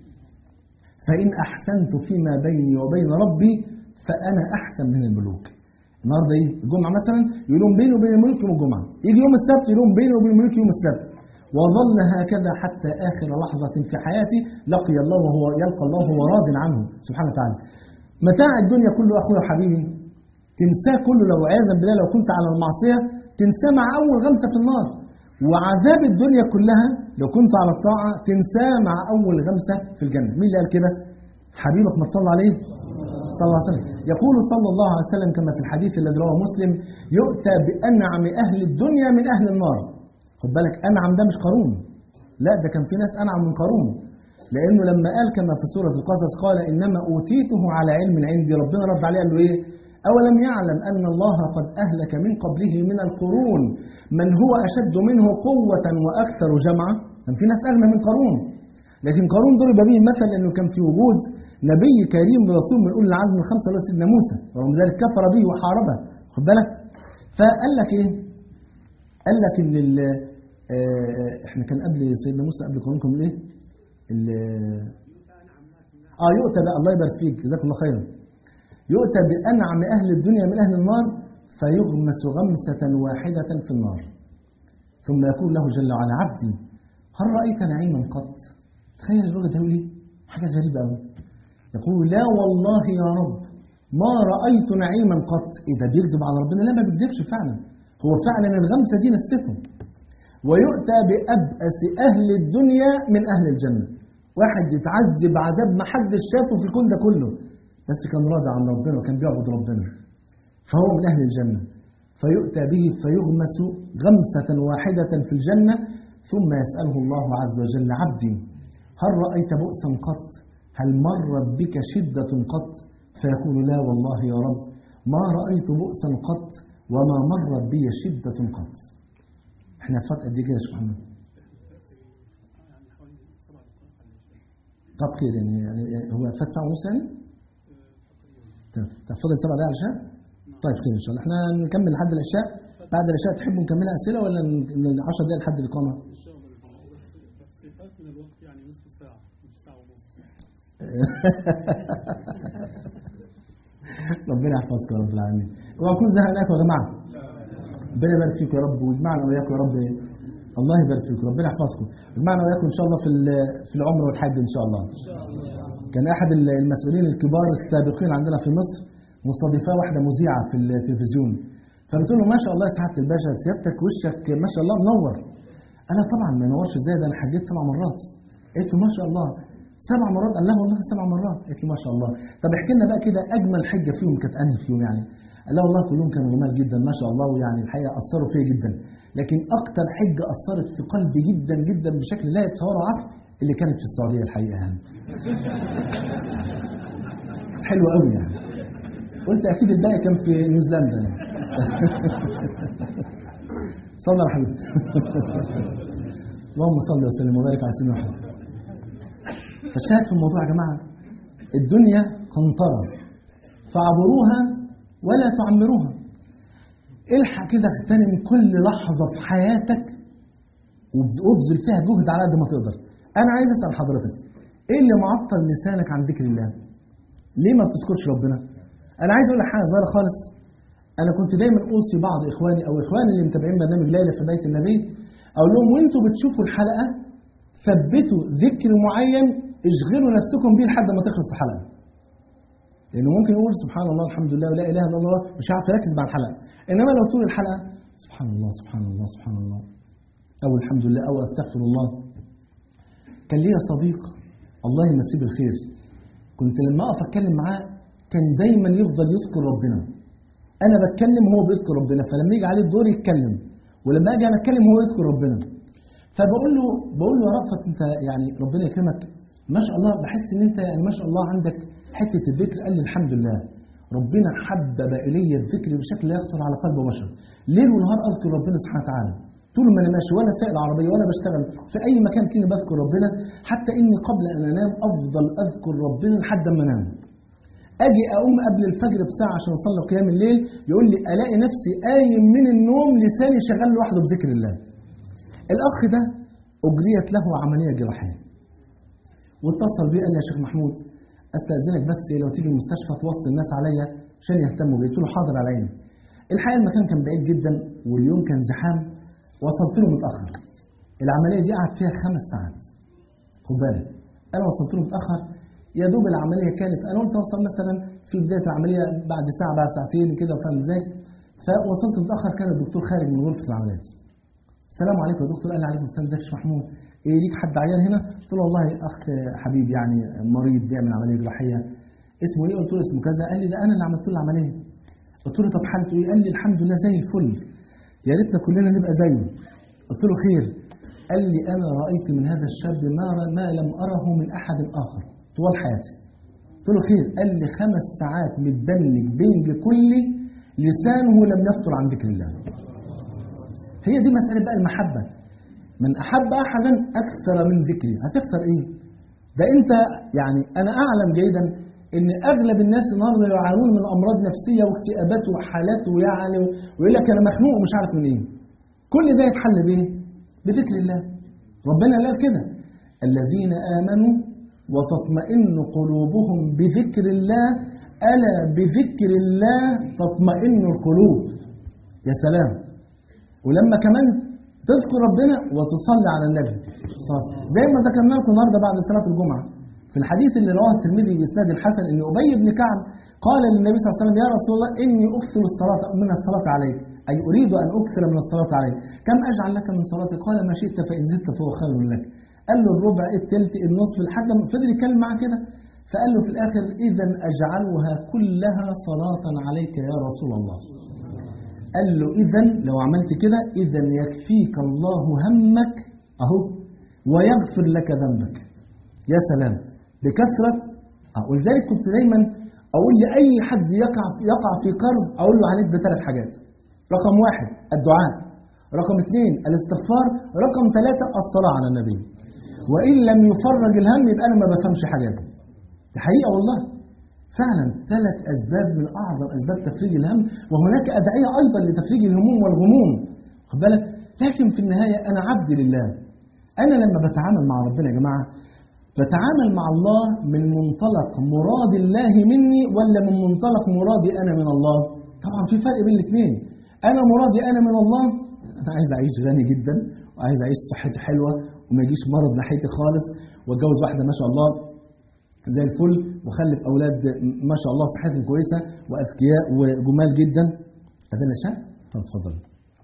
فإن أحسنت فيما بيني وبين ربي فأنا أحسن من الملوك النهارده ايه؟ الجمعة مثلا يقول لهم بيني وبين الملوك يوم الجمعة، يجي يوم السبت يقول لهم بيني وبين الملوك يوم السبت، وظل هكذا حتى آخر لحظة في حياتي لقي الله وهو يلقى الله وهو راض عنه سبحانه وتعالى. متاع الدنيا كله أخويا وحبيبي تنساه كله لو عياذا بالله لو كنت على المعصية تنساه مع أول غمسة في النار. وعذاب الدنيا كلها لو كنت على الطاعة تنساه مع أول غمسة في الجنة، مين اللي قال كده؟ حبيبك ما تصلى عليه صلى الله عليه وسلم يقول صلى الله عليه وسلم كما في الحديث الذي رواه مسلم يؤتى بأنعم أهل الدنيا من أهل النار خد بالك أنعم ده مش قارون لا ده كان في ناس أنعم من قارون لأنه لما قال كما في سورة القصص قال إنما أوتيته على علم عندي ربنا رد عليه قال له إيه أولم يعلم أن الله قد أهلك من قبله من القرون من هو أشد منه قوة وأكثر جمعا كان في ناس أغنى من قارون لكن قارون ضرب به مثل انه كان في وجود نبي كريم رسول من اولي العزم الخمسه اللي هو سيدنا موسى ورغم ذلك كفر به وحاربه خد بالك فقال لك ايه؟ قال لك ان ال- آه، احنا كان قبل سيدنا موسى قبل قارون كان ايه؟ ال- اه يؤتى بقى الله يبارك فيك جزاكم الله خيرا يؤتى بانعم اهل الدنيا من اهل النار فيغمس غمسه واحده في النار ثم يقول له جل وعلا عبدي هل رايت نعيما قط؟ تخيل الراجل ده يقول ايه؟ حاجه غريبه قوي. يقول لا والله يا رب ما رايت نعيما قط، ايه ده بيكذب على ربنا؟ لا ما بيكذبش فعلا. هو فعلا الغمسه دي نسته. ويؤتى بأبأس أهل الدنيا من أهل الجنة. واحد يتعذب عذاب ما حدش شافه في الكون ده كله. بس كان راضي عن ربنا وكان بيعبد ربنا. فهو من أهل الجنة. فيؤتى به فيغمس غمسة واحدة في الجنة ثم يسأله الله عز وجل عبدي هل رأيت بؤسا قط هل مرت بك شدة قط فيقول لا والله يا رب ما رأيت بؤسا قط وما مرت بي شدة قط احنا فات قد ايه كده يا شيخ محمد طب خير يعني, يعني هو فات ساعة ونص يعني طب طب فاضل سبع دقايق على العشاء طيب خير ان شاء الله احنا نكمل لحد العشاء بعد العشاء تحبوا نكملها اسئله ولا 10 دقايق لحد الاقامه ان شاء الله بس فات من الوقت يعني نصف ساعه مش ساعه ونص ربنا يحفظكم يا رب العالمين واكون زهقناكم يا جماعه ربنا يبارك فيكم يا رب ويجمعنا واياكم يا رب الله يبارك فيكم ربنا يحفظكم يجمعنا واياكم ان شاء الله في ال- في العمر والحج ان شاء الله كان احد ال- المسؤولين الكبار السابقين عندنا في مصر مستضيفاه واحده مذيعه في التلفزيون فبتقول له ما شاء الله يا سعاده الباشا سيادتك وشك ما شاء الله منور انا طبعا ما ينورش ازاي ده انا حجيت سبع مرات قلت له ما شاء الله سبع مرات قال لا والله سبع مرات قلت له ما شاء الله طب احكي لنا بقى كده اجمل حجه فيهم كانت انهي فيهم يعني قال لا والله كلهم كانوا جمال جدا ما شاء الله ويعني الحقيقه اثروا فيا جدا لكن اكتر حجه اثرت في قلبي جدا جدا بشكل لا يتصوره عقل اللي كانت في السعوديه الحقيقه يعني حلوه قوي يعني قلت اكيد الباقي كان في نيوزيلندا يعني. صلى على حبيبي اللهم صل وسلم وبارك على سيدنا محمد فالشاهد في الموضوع يا جماعه الدنيا قنطره فاعبروها ولا تعمروها الحق كده اغتنم كل لحظه في حياتك وابذل فيها جهد على قد ما تقدر انا عايز اسال حضرتك ايه اللي معطل لسانك عن ذكر الله ليه ما بتذكرش ربنا انا عايز اقول لك حاجه صغيره خالص انا كنت دايما اوصي بعض اخواني او اخواني اللي متابعين برنامج ليله في بيت النبي اقول لهم وانتوا بتشوفوا الحلقه ثبتوا ذكر معين اشغلوا نفسكم بيه لحد ما تخلص الحلقه لانه ممكن يقول سبحان الله الحمد لله ولا اله الا الله مش عارف يركز مع الحلقه انما لو طول الحلقه سبحان الله سبحان الله سبحان الله او الحمد لله او استغفر الله كان ليا صديق الله يمسيه بالخير كنت لما اقف اتكلم معاه كان دايما يفضل يذكر ربنا انا بتكلم هو بيذكر ربنا فلما يجي عليه الدور يتكلم ولما اجي انا اتكلم هو يذكر ربنا فبقول له بقول له يا رأفت انت يعني ربنا يكرمك ما شاء الله بحس ان انت يعني ما شاء الله عندك حته الذكر قال لي الحمد لله ربنا حبب الي الذكر بشكل لا يخطر على قلب بشر ليل ونهار اذكر ربنا سبحانه وتعالى طول ما انا ماشي وانا سايق العربيه وانا بشتغل في اي مكان كده بذكر ربنا حتى اني قبل ان انام افضل اذكر ربنا لحد ما انام اجي اقوم قبل الفجر بساعه عشان اصلي قيام الليل يقول لي الاقي نفسي قايم من النوم لساني شغال لوحده بذكر الله الاخ ده اجريت له عمليه جراحيه واتصل بي قال لي يا شيخ محمود استاذنك بس لو تيجي المستشفى توصي الناس عليا عشان يهتموا بي قلت له حاضر على عيني الحقيقه المكان كان بعيد جدا واليوم كان زحام وصلت له متاخر العمليه دي قعدت فيها خمس ساعات خد بالك انا وصلت له متاخر يا دوب العمليه كانت انا قلت اوصل مثلا في بدايه العمليه بعد ساعه بعد ساعتين كده فاهم ازاي فوصلت متاخر كان الدكتور خارج من غرفه العمليات السلام عليكم يا دكتور قال لي عليكم السلام ازيك يا شيخ محمود ايه ليك حد عيان هنا قلت له والله اخ حبيب يعني مريض بيعمل عمليه جراحيه اسمه ايه قلت له اسمه كذا قال لي ده انا اللي عملت له العمليه قلت له طب حالته ايه قال لي الحمد لله زي الفل يا ريتنا كلنا نبقى زيه قلت له خير قال لي انا رايت من هذا الشاب ما ما لم اره من احد اخر طوال حياتي قلت له خير قال لي خمس ساعات متبنج بنج كلي لسانه لم يفتر عن ذكر الله هي دي مسألة بقى المحبة من أحب أحدا أكثر من ذكري هتخسر إيه ده أنت يعني أنا أعلم جيدا إن أغلب الناس النهارده يعانون من أمراض نفسية واكتئابات وحالات ويعني ويقول لك أنا مخنوق ومش عارف من إيه كل ده يتحل بإيه بذكر الله ربنا قال كده الذين آمنوا وتطمئن قلوبهم بذكر الله ألا بذكر الله تطمئن القلوب يا سلام ولما كمان تذكر ربنا وتصلي على النبي زي ما ذكرنا لكم النهارده بعد صلاه الجمعه في الحديث اللي رواه الترمذي باسناد الحسن ان ابي بن كعب قال للنبي صلى الله عليه وسلم يا رسول الله اني اكثر الصلاه من الصلاه عليك اي اريد ان اكثر من الصلاه عليك كم اجعل لك من صلاتي قال ما شئت فان زدت فهو خير لك قال له الربع الثلث النصف لحد ما فضل يتكلم معاه كده فقال له في الاخر اذا اجعلها كلها صلاه عليك يا رسول الله قال له إذا لو عملت كده إذا يكفيك الله همك أهو ويغفر لك ذنبك يا سلام بكثرة آه، ولذلك كنت دايما أقول لأي حد يقع يقع في كرب أقول له عليك بثلاث حاجات رقم واحد الدعاء رقم اثنين الاستغفار رقم ثلاثة الصلاة على النبي وإن لم يفرج الهم يبقى أنا ما بفهمش حاجات دي حقيقة والله فعلا ثلاث أسباب من أعظم أسباب تفريج الهم وهناك أدعية أيضا لتفريج الهموم والغموم خد بالك لكن في النهاية أنا عبد لله أنا لما بتعامل مع ربنا يا جماعة بتعامل مع الله من منطلق مراد الله مني ولا من منطلق مرادي أنا من الله طبعا في فرق بين الاثنين أنا مرادي أنا من الله أنا عايز أعيش غني جدا وعايز أعيش صحتي حلوة وما يجيش مرض ناحيتي خالص واتجوز واحدة ما شاء الله زي الفل وخلف اولاد ما شاء الله صحتهم كويسه واذكياء وجمال جدا اذن شاء طب اتفضل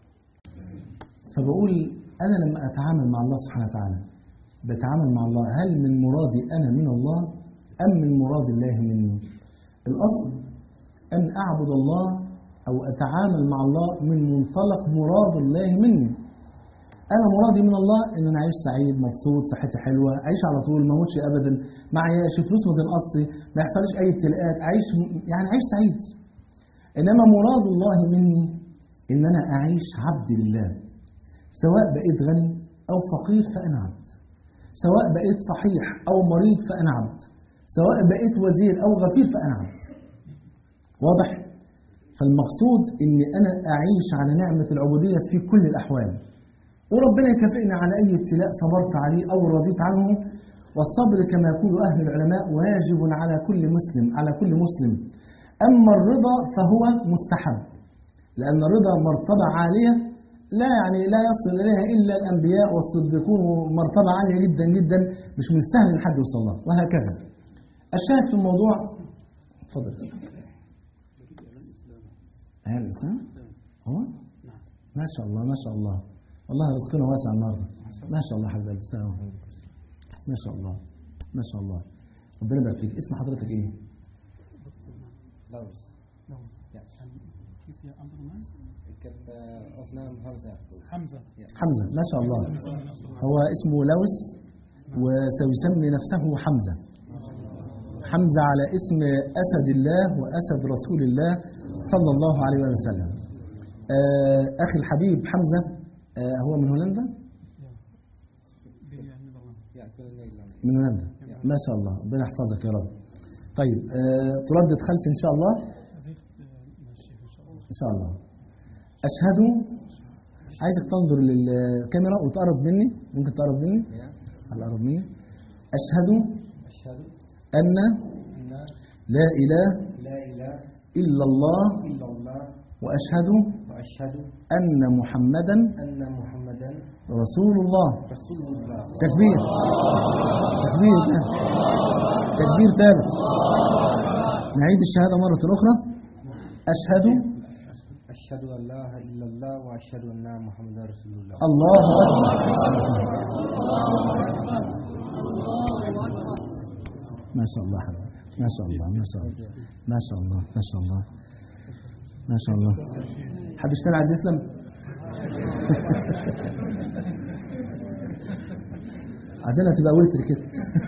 فبقول انا لما اتعامل مع الله سبحانه وتعالى بتعامل مع الله هل من مرادي انا من الله ام من مراد الله مني الاصل ان اعبد الله او اتعامل مع الله من منطلق مراد الله مني انا مرادي من الله ان انا اعيش سعيد مبسوط صحتي حلوه اعيش على طول ما اموتش ابدا معياش فلوس ما تنقصش ما يحصلش اي ابتلاءات اعيش يعني اعيش سعيد انما مراد الله مني ان انا اعيش عبد لله سواء بقيت غني او فقير فانا عبد سواء بقيت صحيح او مريض فانا عبد سواء بقيت وزير او غفير فانا عبد واضح فالمقصود اني انا اعيش على نعمه العبوديه في كل الاحوال وربنا يكافئنا على أي ابتلاء صبرت عليه أو رضيت عنه والصبر كما يقول أهل العلماء واجب على كل مسلم على كل مسلم أما الرضا فهو مستحب لأن الرضا مرتبة عالية لا يعني لا يصل إليها إلا الأنبياء والصديقون ومرتبة عالية جدا جدا مش من السهل إن حد يوصل لها وهكذا الشاهد في الموضوع اتفضل أهل الإسلام هو ما شاء الله ما شاء الله والله رزقنا واسع النهارده ما شاء الله حبيبي السلام ما شاء الله ما شاء الله ربنا يبارك فيك اسم حضرتك ايه؟ لوز كيف يا عبد الرحمن؟ كتب أصنام خمسة حمزة حمزة ما شاء الله هو اسمه لوس وسيسمي نفسه حمزة حمزة على اسم أسد الله وأسد رسول الله صلى الله عليه وسلم آه أخي الحبيب حمزة آه هو من هولندا يأكل الليل من هولندا ما شاء الله ربنا يحفظك يا رب طيب آه تردد خلف إن شاء الله إن شاء الله أشهد عايزك تنظر للكاميرا وتقرب مني ممكن تقرب مني على قرب مني أشهد أشهد أن أن لا إله لا إله إلا الله إلا الله وأشهد وأشهد أن محمدا أن محمدا رسول الله رسول الله تكبير تكبير تكبير ثالث نعيد الشهادة مرة أخرى أشهد أشهد أن لا إله إلا الله وأشهد أن محمدا رسول الله الله أكبر ما شاء الله حبيبي ما شاء الله ما شاء الله ما شاء الله ما شاء الله ما شاء الله حد اشتغل عايز يسلم عايزينها تبقى وتر كده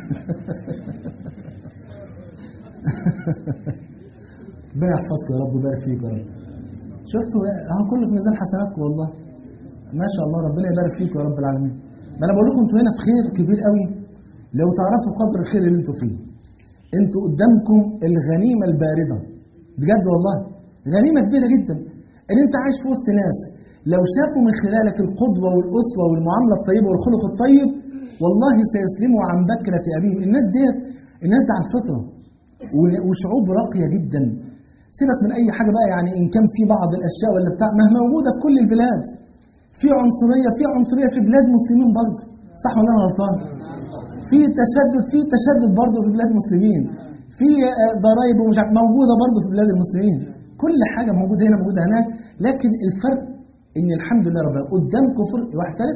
ربنا يحفظك يا رب ويبارك فيك يا رب شفتوا اهو كله في ميزان حسناتكم والله ما شاء الله ربنا يبارك فيكم يا رب العالمين ما انا بقول لكم انتوا هنا في خير كبير قوي لو تعرفوا قدر الخير اللي انتوا فيه انتوا قدامكم الغنيمه البارده بجد والله غنيمه كبيره جدا ان انت عايش في وسط ناس لو شافوا من خلالك القدوه والاسوه والمعامله الطيبه والخلق الطيب والله سيسلموا عن بكره ابيهم الناس ديت الناس دي على الفطره و- وشعوب راقيه جدا سيبك من اي حاجه بقى يعني ان كان في بعض الاشياء ولا بتاع ما هي موجوده في كل البلاد في عنصريه في عنصريه في بلاد مسلمين برضه صح ولا انا غلطان في تشدد في تشدد برضه في بلاد المسلمين في آه، ضرائب ومش عارف موجوده برضه في بلاد المسلمين كل حاجه موجوده هنا موجوده هناك لكن الفرق ان الحمد لله ربنا قدامكم فرق واحد ثالث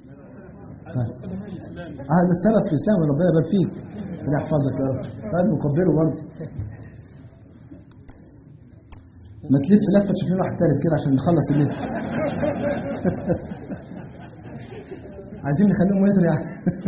هذا السبب في الاسلام ربنا يبارك فيك ربنا يحفظك يا رب طيب نكبره برضه ما تلف لفه تشوف لنا واحد ثالث كده عشان نخلص الليل عايزين نخليهم متر يعني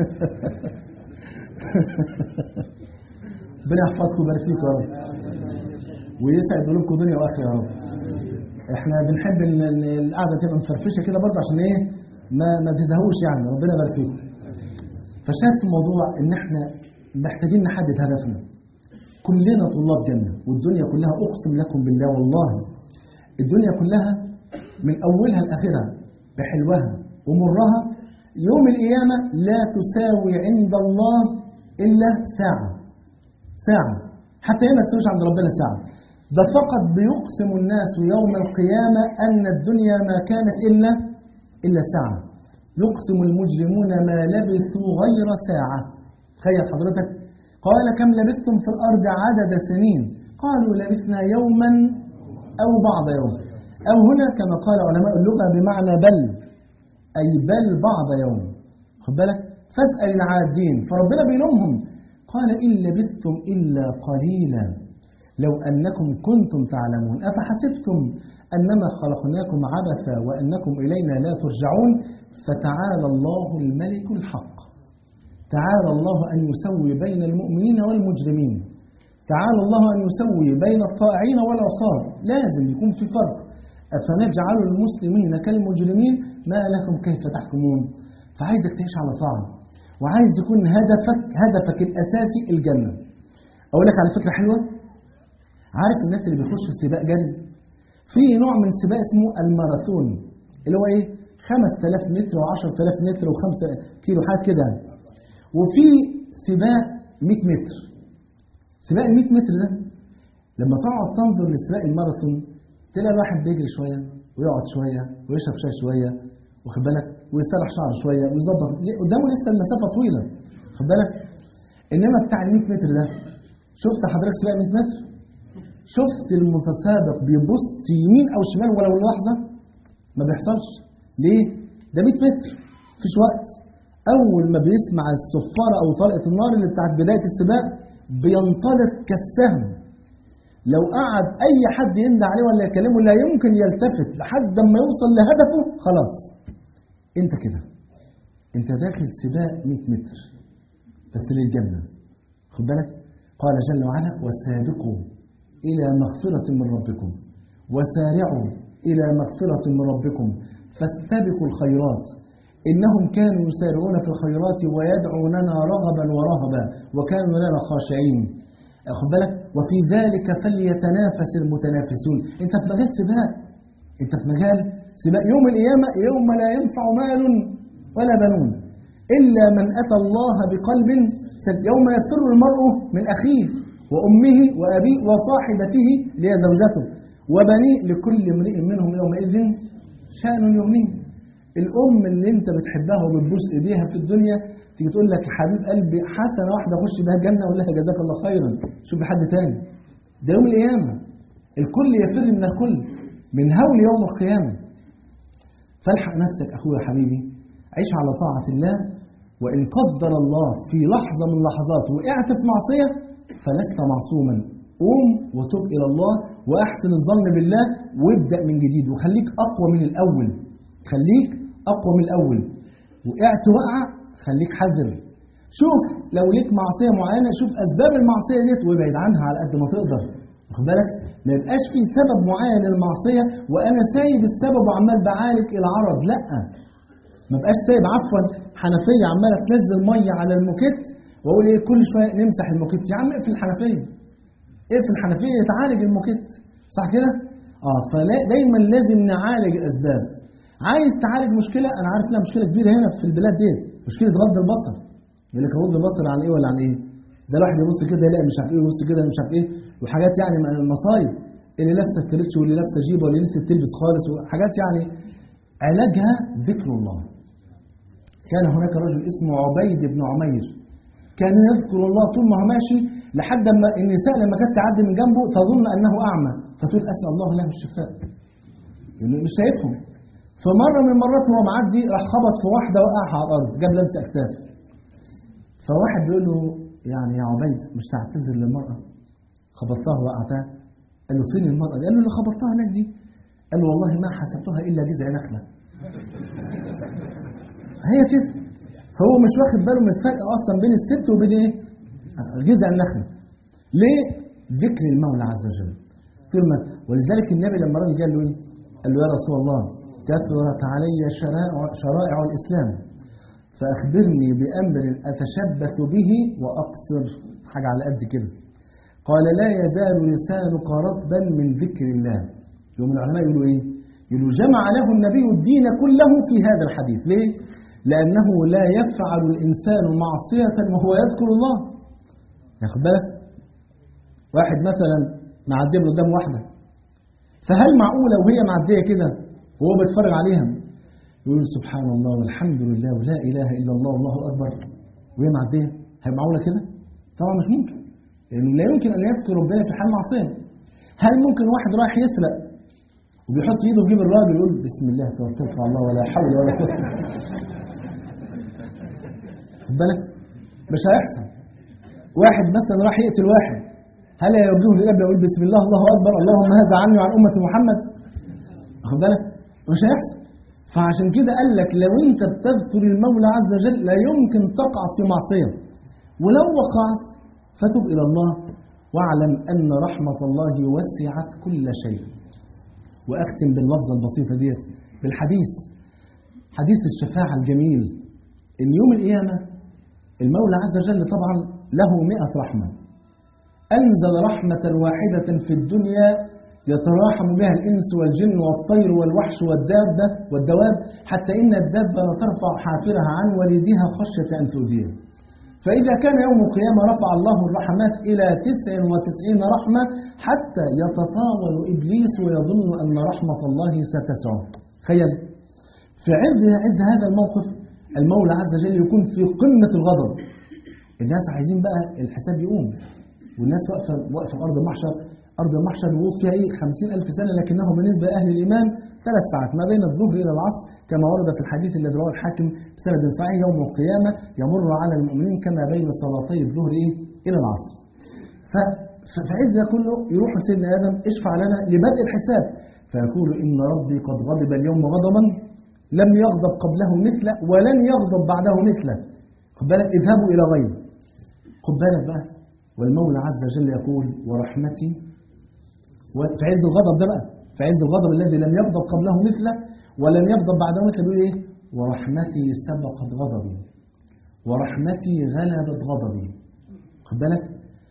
ربنا يحفظكم ويبارك فيكم يا رب ويسعد قلوبكم دنيا واخره يا رب احنا بنحب ان إن القعده تبقى مفرفشه كده برضه عشان ايه ما ما تزهقوش يعني ربنا يبارك فيكم فشايف في الموضوع ان احنا محتاجين نحدد هدفنا كلنا طلاب جنه والدنيا كلها اقسم لكم بالله والله الدنيا كلها من اولها لاخرها بحلوها ومرها يوم القيامه لا تساوي عند الله الا ساعه ساعه حتى هي ما تساويش عند ربنا ساعه ده فقط بيقسم الناس يوم القيامه ان الدنيا ما كانت الا الا ساعه يقسم المجرمون ما لبثوا غير ساعه تخيل حضرتك قال كم لبثتم في الارض عدد سنين قالوا لبثنا يوما او بعض يوم او هنا كما قال علماء اللغه بمعنى بل أي بل بعض يوم خد بالك فاسأل العادين فربنا بيلومهم قال إن لبثتم إلا قليلا لو أنكم كنتم تعلمون أفحسبتم أنما خلقناكم عبثا وأنكم إلينا لا ترجعون فتعالى الله الملك الحق تعالى الله أن يسوي بين المؤمنين والمجرمين تعالى الله أن يسوي بين الطائعين والعصاة لازم يكون في فرق أفنجعل المسلمين كالمجرمين ما لكم كيف تحكمون فعايزك تعيش على طاعة وعايز يكون هدفك هدفك الأساسي الجنة أقول لك على فكرة حلوة عارف الناس اللي بيخشوا سباق جري في نوع من السباق اسمه الماراثون اللي هو ايه 5000 متر و10000 متر و5 كيلو حاجات كده يعني. وفي سباق 100 متر سباق ال 100 متر ده لما تقعد تنظر لسباق الماراثون تلاقي الواحد بيجري شويه ويقعد شويه ويشرب شاي شويه واخد بالك ويسرح شعره شويه ويظبط ليه؟ قدامه لسه المسافه طويله واخد بالك انما بتاع ال 100 متر ده شفت حضرتك سباق 100 متر شفت المتسابق بيبص يمين او شمال ولو لحظه ما بيحصلش ليه ده 100 متر مفيش وقت اول ما بيسمع الصفاره او طلقه النار اللي بتاعت بدايه السباق بينطلق كالسهم لو قعد اي حد يندى عليه ولا يكلمه لا يمكن يلتفت لحد ما يوصل لهدفه خلاص انت كده انت داخل سباق 100 متر بس للجنه خد بالك قال جل وعلا وسابقوا الى مغفره من ربكم وسارعوا الى مغفره من ربكم فاستبقوا الخيرات انهم كانوا يسارعون في الخيرات ويدعوننا رغبا ورهبا وكانوا لنا خاشعين خد بالك وفي ذلك فليتنافس المتنافسون انت في مجال سباق انت في مجال سباق يوم القيامه يوم لا ينفع مال ولا بنون الا من اتى الله بقلب سليم يوم يفر المرء من اخيه وامه وابيه وصاحبته اللي هي زوجته وبنيه لكل امرئ منهم يومئذ شان يغنيه الام اللي انت بتحبها وبتبوس ايديها في الدنيا تيجي تقول لك يا حبيب قلبي حسنه واحده اخش بها الجنه اقول لها جزاك الله خيرا شوف حد تاني ده يوم القيامه الكل يفر من الكل من هول يوم القيامه فالحق نفسك اخويا حبيبي عيش على طاعه الله وان قدر الله في لحظه من اللحظات وقعت في معصيه فلست معصوما قوم وتب الى الله واحسن الظن بالله وابدا من جديد وخليك اقوى من الاول خليك اقوى من الاول وقعت وقعه خليك حذر شوف لو ليك معصيه معينه شوف اسباب المعصيه ديت وابعد عنها على قد ما تقدر واخد بالك ما يبقاش في سبب معين للمعصيه وانا سايب السبب وعمال بعالج العرض لا ما بقاش سايب عفوا حنفيه عماله تنزل ميه على الموكيت واقول ايه كل شويه نمسح الموكيت يا عم اقفل الحنفيه اقفل الحنفيه يتعالج الموكيت صح كده اه فدايما لازم نعالج الاسباب عايز تعالج مشكله انا عارف انها مشكله كبيره هنا في البلاد ديت مشكله غض البصر يقول لك غض البصر عن ايه ولا عن ايه ده الواحد يبص كده يلاقي مش عارف ايه ويبص كده مش عارف ايه وحاجات يعني مصايب اللي لابسه ستريتش واللي لابسه جيبه واللي لسه تلبس خالص وحاجات يعني علاجها ذكر الله كان هناك رجل اسمه عبيد بن عمير كان يذكر الله طول ما هو ماشي لحد ما النساء لما كانت تعدي من جنبه تظن انه اعمى فتقول اسال الله له الشفاء يعني مش شايفهم فمره من المرات وهو معدي راح خبط في واحده وقعها على الارض جاب لمسه اكتاف فواحد بيقول له يعني يا عبيد مش تعتذر للمراه خبطتها وقعتها قال له فين المراه قال له اللي خبطتها هناك دي قال له والله ما حسبتها الا جذع نخله هي كده هو مش واخد باله من الفرق اصلا بين الست وبين ايه جذع النخله ليه ذكر المولى عز وجل طول ما ولذلك النبي لما راجل قال له ايه قال له يا رسول الله كثرت علي شرائع, شرائع الاسلام فاخبرني بامر اتشبث به واقصر حاجه على قد كده قال لا يزال لسانك رطبا من ذكر الله يوم العلماء يقولوا ايه يقولوا جمع له النبي الدين كله في هذا الحديث ليه لأنه لا يفعل الإنسان معصية وهو يذكر الله ياخد بالك واحد مثلا معدي له قدام واحدة فهل معقولة وهي معدية كده وهو بيتفرج عليها يقول سبحان الله والحمد لله ولا إله إلا الله والله أكبر وهي معدية هي معقولة كده؟ طبعا مش ممكن لأنه لا يمكن أن يذكر ربنا في حال معصية هل ممكن واحد رايح يسرق وبيحط ايده في جيب الراجل يقول بسم الله توكلت على الله ولا حول ولا قوه خد بالك مش هيحصل واحد مثلا راح يقتل واحد هل يوجهه للقبله يقول بسم الله الله اكبر اللهم هذا عني وعن امه محمد خد بالك مش هيحصل فعشان كده قال لك لو انت بتذكر المولى عز وجل لا يمكن تقع في معصيه ولو وقعت فتب الى الله واعلم ان رحمه الله وسعت كل شيء واختم باللفظه البسيطه ديت بالحديث حديث الشفاعه الجميل ان يوم القيامه المولى عز وجل طبعا له مئة رحمة أنزل رحمة واحدة في الدنيا يتراحم بها الإنس والجن والطير والوحش والدابة والدواب حتى إن الدابة لا ترفع حافرها عن وليدها خشية أن تؤذيه فإذا كان يوم القيامة رفع الله الرحمات إلى تسع وتسعين رحمة حتى يتطاول إبليس ويظن أن رحمة الله ستسعه تخيل في عز عز هذا الموقف المولى عز وجل يكون في قمة الغضب الناس عايزين بقى الحساب يقوم والناس واقفة واقفة في أرض المحشر أرض المحشر الوقوف فيها إيه 50 ألف سنة لكنه بالنسبة لأهل الإيمان ثلاث ساعات ما بين الظهر إلى العصر كما ورد في الحديث الذي رواه الحاكم بسند صحيح يوم القيامة يمر على المؤمنين كما بين صلاتي الظهر إيه إلى العصر ف- ف- فعز ده كله يروح لسيدنا آدم اشفع لنا لبدء الحساب فيقول إن ربي قد غضب اليوم غضبا لم يغضب قبله مثله ولن يغضب بعده مثله خد بالك اذهبوا إلى غيره خد بالك بقى والمولى عز وجل يقول ورحمتي في عز الغضب ده بقى في عز الغضب الذي لم يغضب قبله مثله ولن يغضب بعده مثله بيقول ايه ورحمتي سبقت غضبي ورحمتي غلبت غضبي خد بالك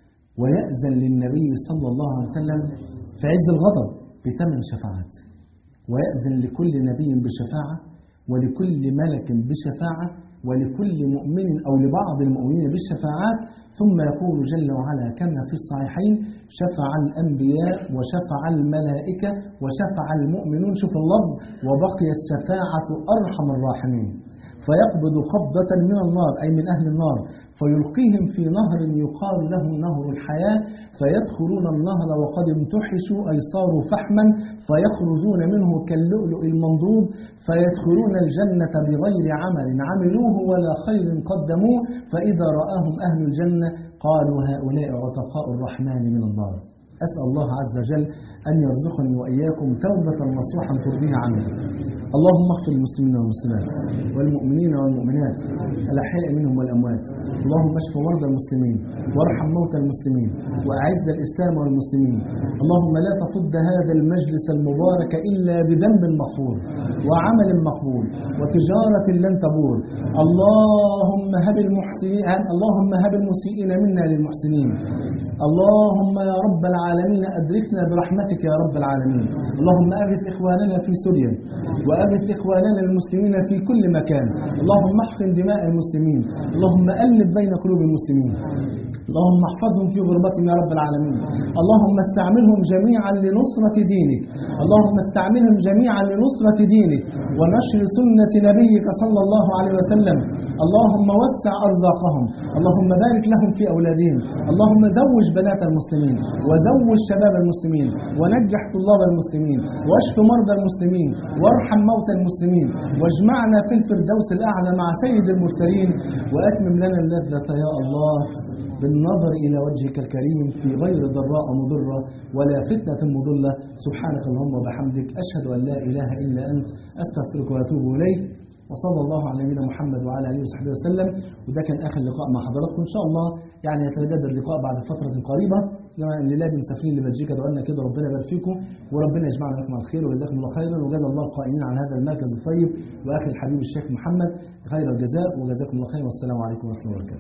ويأذن للنبي صلى الله عليه وسلم في عز الغضب بثمان شفاعات ويأذن لكل نبي بشفاعة ولكل ملك بشفاعة ولكل مؤمن أو لبعض المؤمنين بالشفاعات ثم يقول جل وعلا كما في الصحيحين شفع الأنبياء وشفع الملائكة وشفع المؤمنون شوف اللفظ وبقيت شفاعة أرحم الراحمين فيقبض قبضة من النار أي من أهل النار فيلقيهم في نهر يقال له نهر الحياة فيدخلون النهر وقد امتحشوا أي صاروا فحما فيخرجون منه كاللؤلؤ المنضود فيدخلون الجنة بغير عمل عملوه ولا خير قدموه فإذا رآهم أهل الجنة قالوا هؤلاء عتقاء الرحمن من النار أسأل الله عز وجل أن يرزقني وإياكم توبة نصوحا ترضيه عنه اللهم اغفر للمسلمين والمسلمات والمؤمنين والمؤمنات الأحياء منهم والأموات اللهم اشف مرضى المسلمين وارحم موتى المسلمين وأعز الإسلام والمسلمين اللهم لا تفض هذا المجلس المبارك إلا بذنب مغفور وعمل مقبول وتجارة لن تبور اللهم هب المحسنين اللهم هب المسيئين منا للمحسنين اللهم يا رب العالمين أدركنا برحمتك يا رب العالمين اللهم أغث إخواننا في سوريا وأغث إخواننا المسلمين في كل مكان اللهم احقن دماء المسلمين اللهم ألف بين قلوب المسلمين اللهم احفظهم في غربتهم يا رب العالمين اللهم استعملهم جميعا لنصرة دينك اللهم استعملهم جميعا لنصرة دينك ونشر سنة نبيك صلى الله عليه وسلم اللهم وسع أرزاقهم اللهم بارك لهم في أولادهم اللهم زوج بنات المسلمين وزوج شباب المسلمين ونجح طلاب المسلمين واشف مرضى المسلمين وارحم موتى المسلمين واجمعنا في الفردوس الأعلى مع سيد المرسلين وأتمم لنا اللذة يا الله بالنظر إلى وجهك الكريم في غير ضراء مضرة ولا فتنة مضلة سبحانك اللهم وبحمدك أشهد أن لا إله إلا أنت أستغفرك وأتوب إليك وصلى الله على نبينا محمد وعلى اله وصحبه وسلم وده كان اخر لقاء مع حضراتكم ان شاء الله يعني يتجدد اللقاء بعد فتره قريبه الليله مسافرين لبلجيكا دعونا كده ربنا يبارك فيكم وربنا يجمعنا لكم على الخير وجزاكم الله خيرا وجزا الله القائمين على هذا المركز الطيب واخي الحبيب الشيخ محمد خير الجزاء وجزاكم الله خيرا والسلام عليكم ورحمه الله وبركاته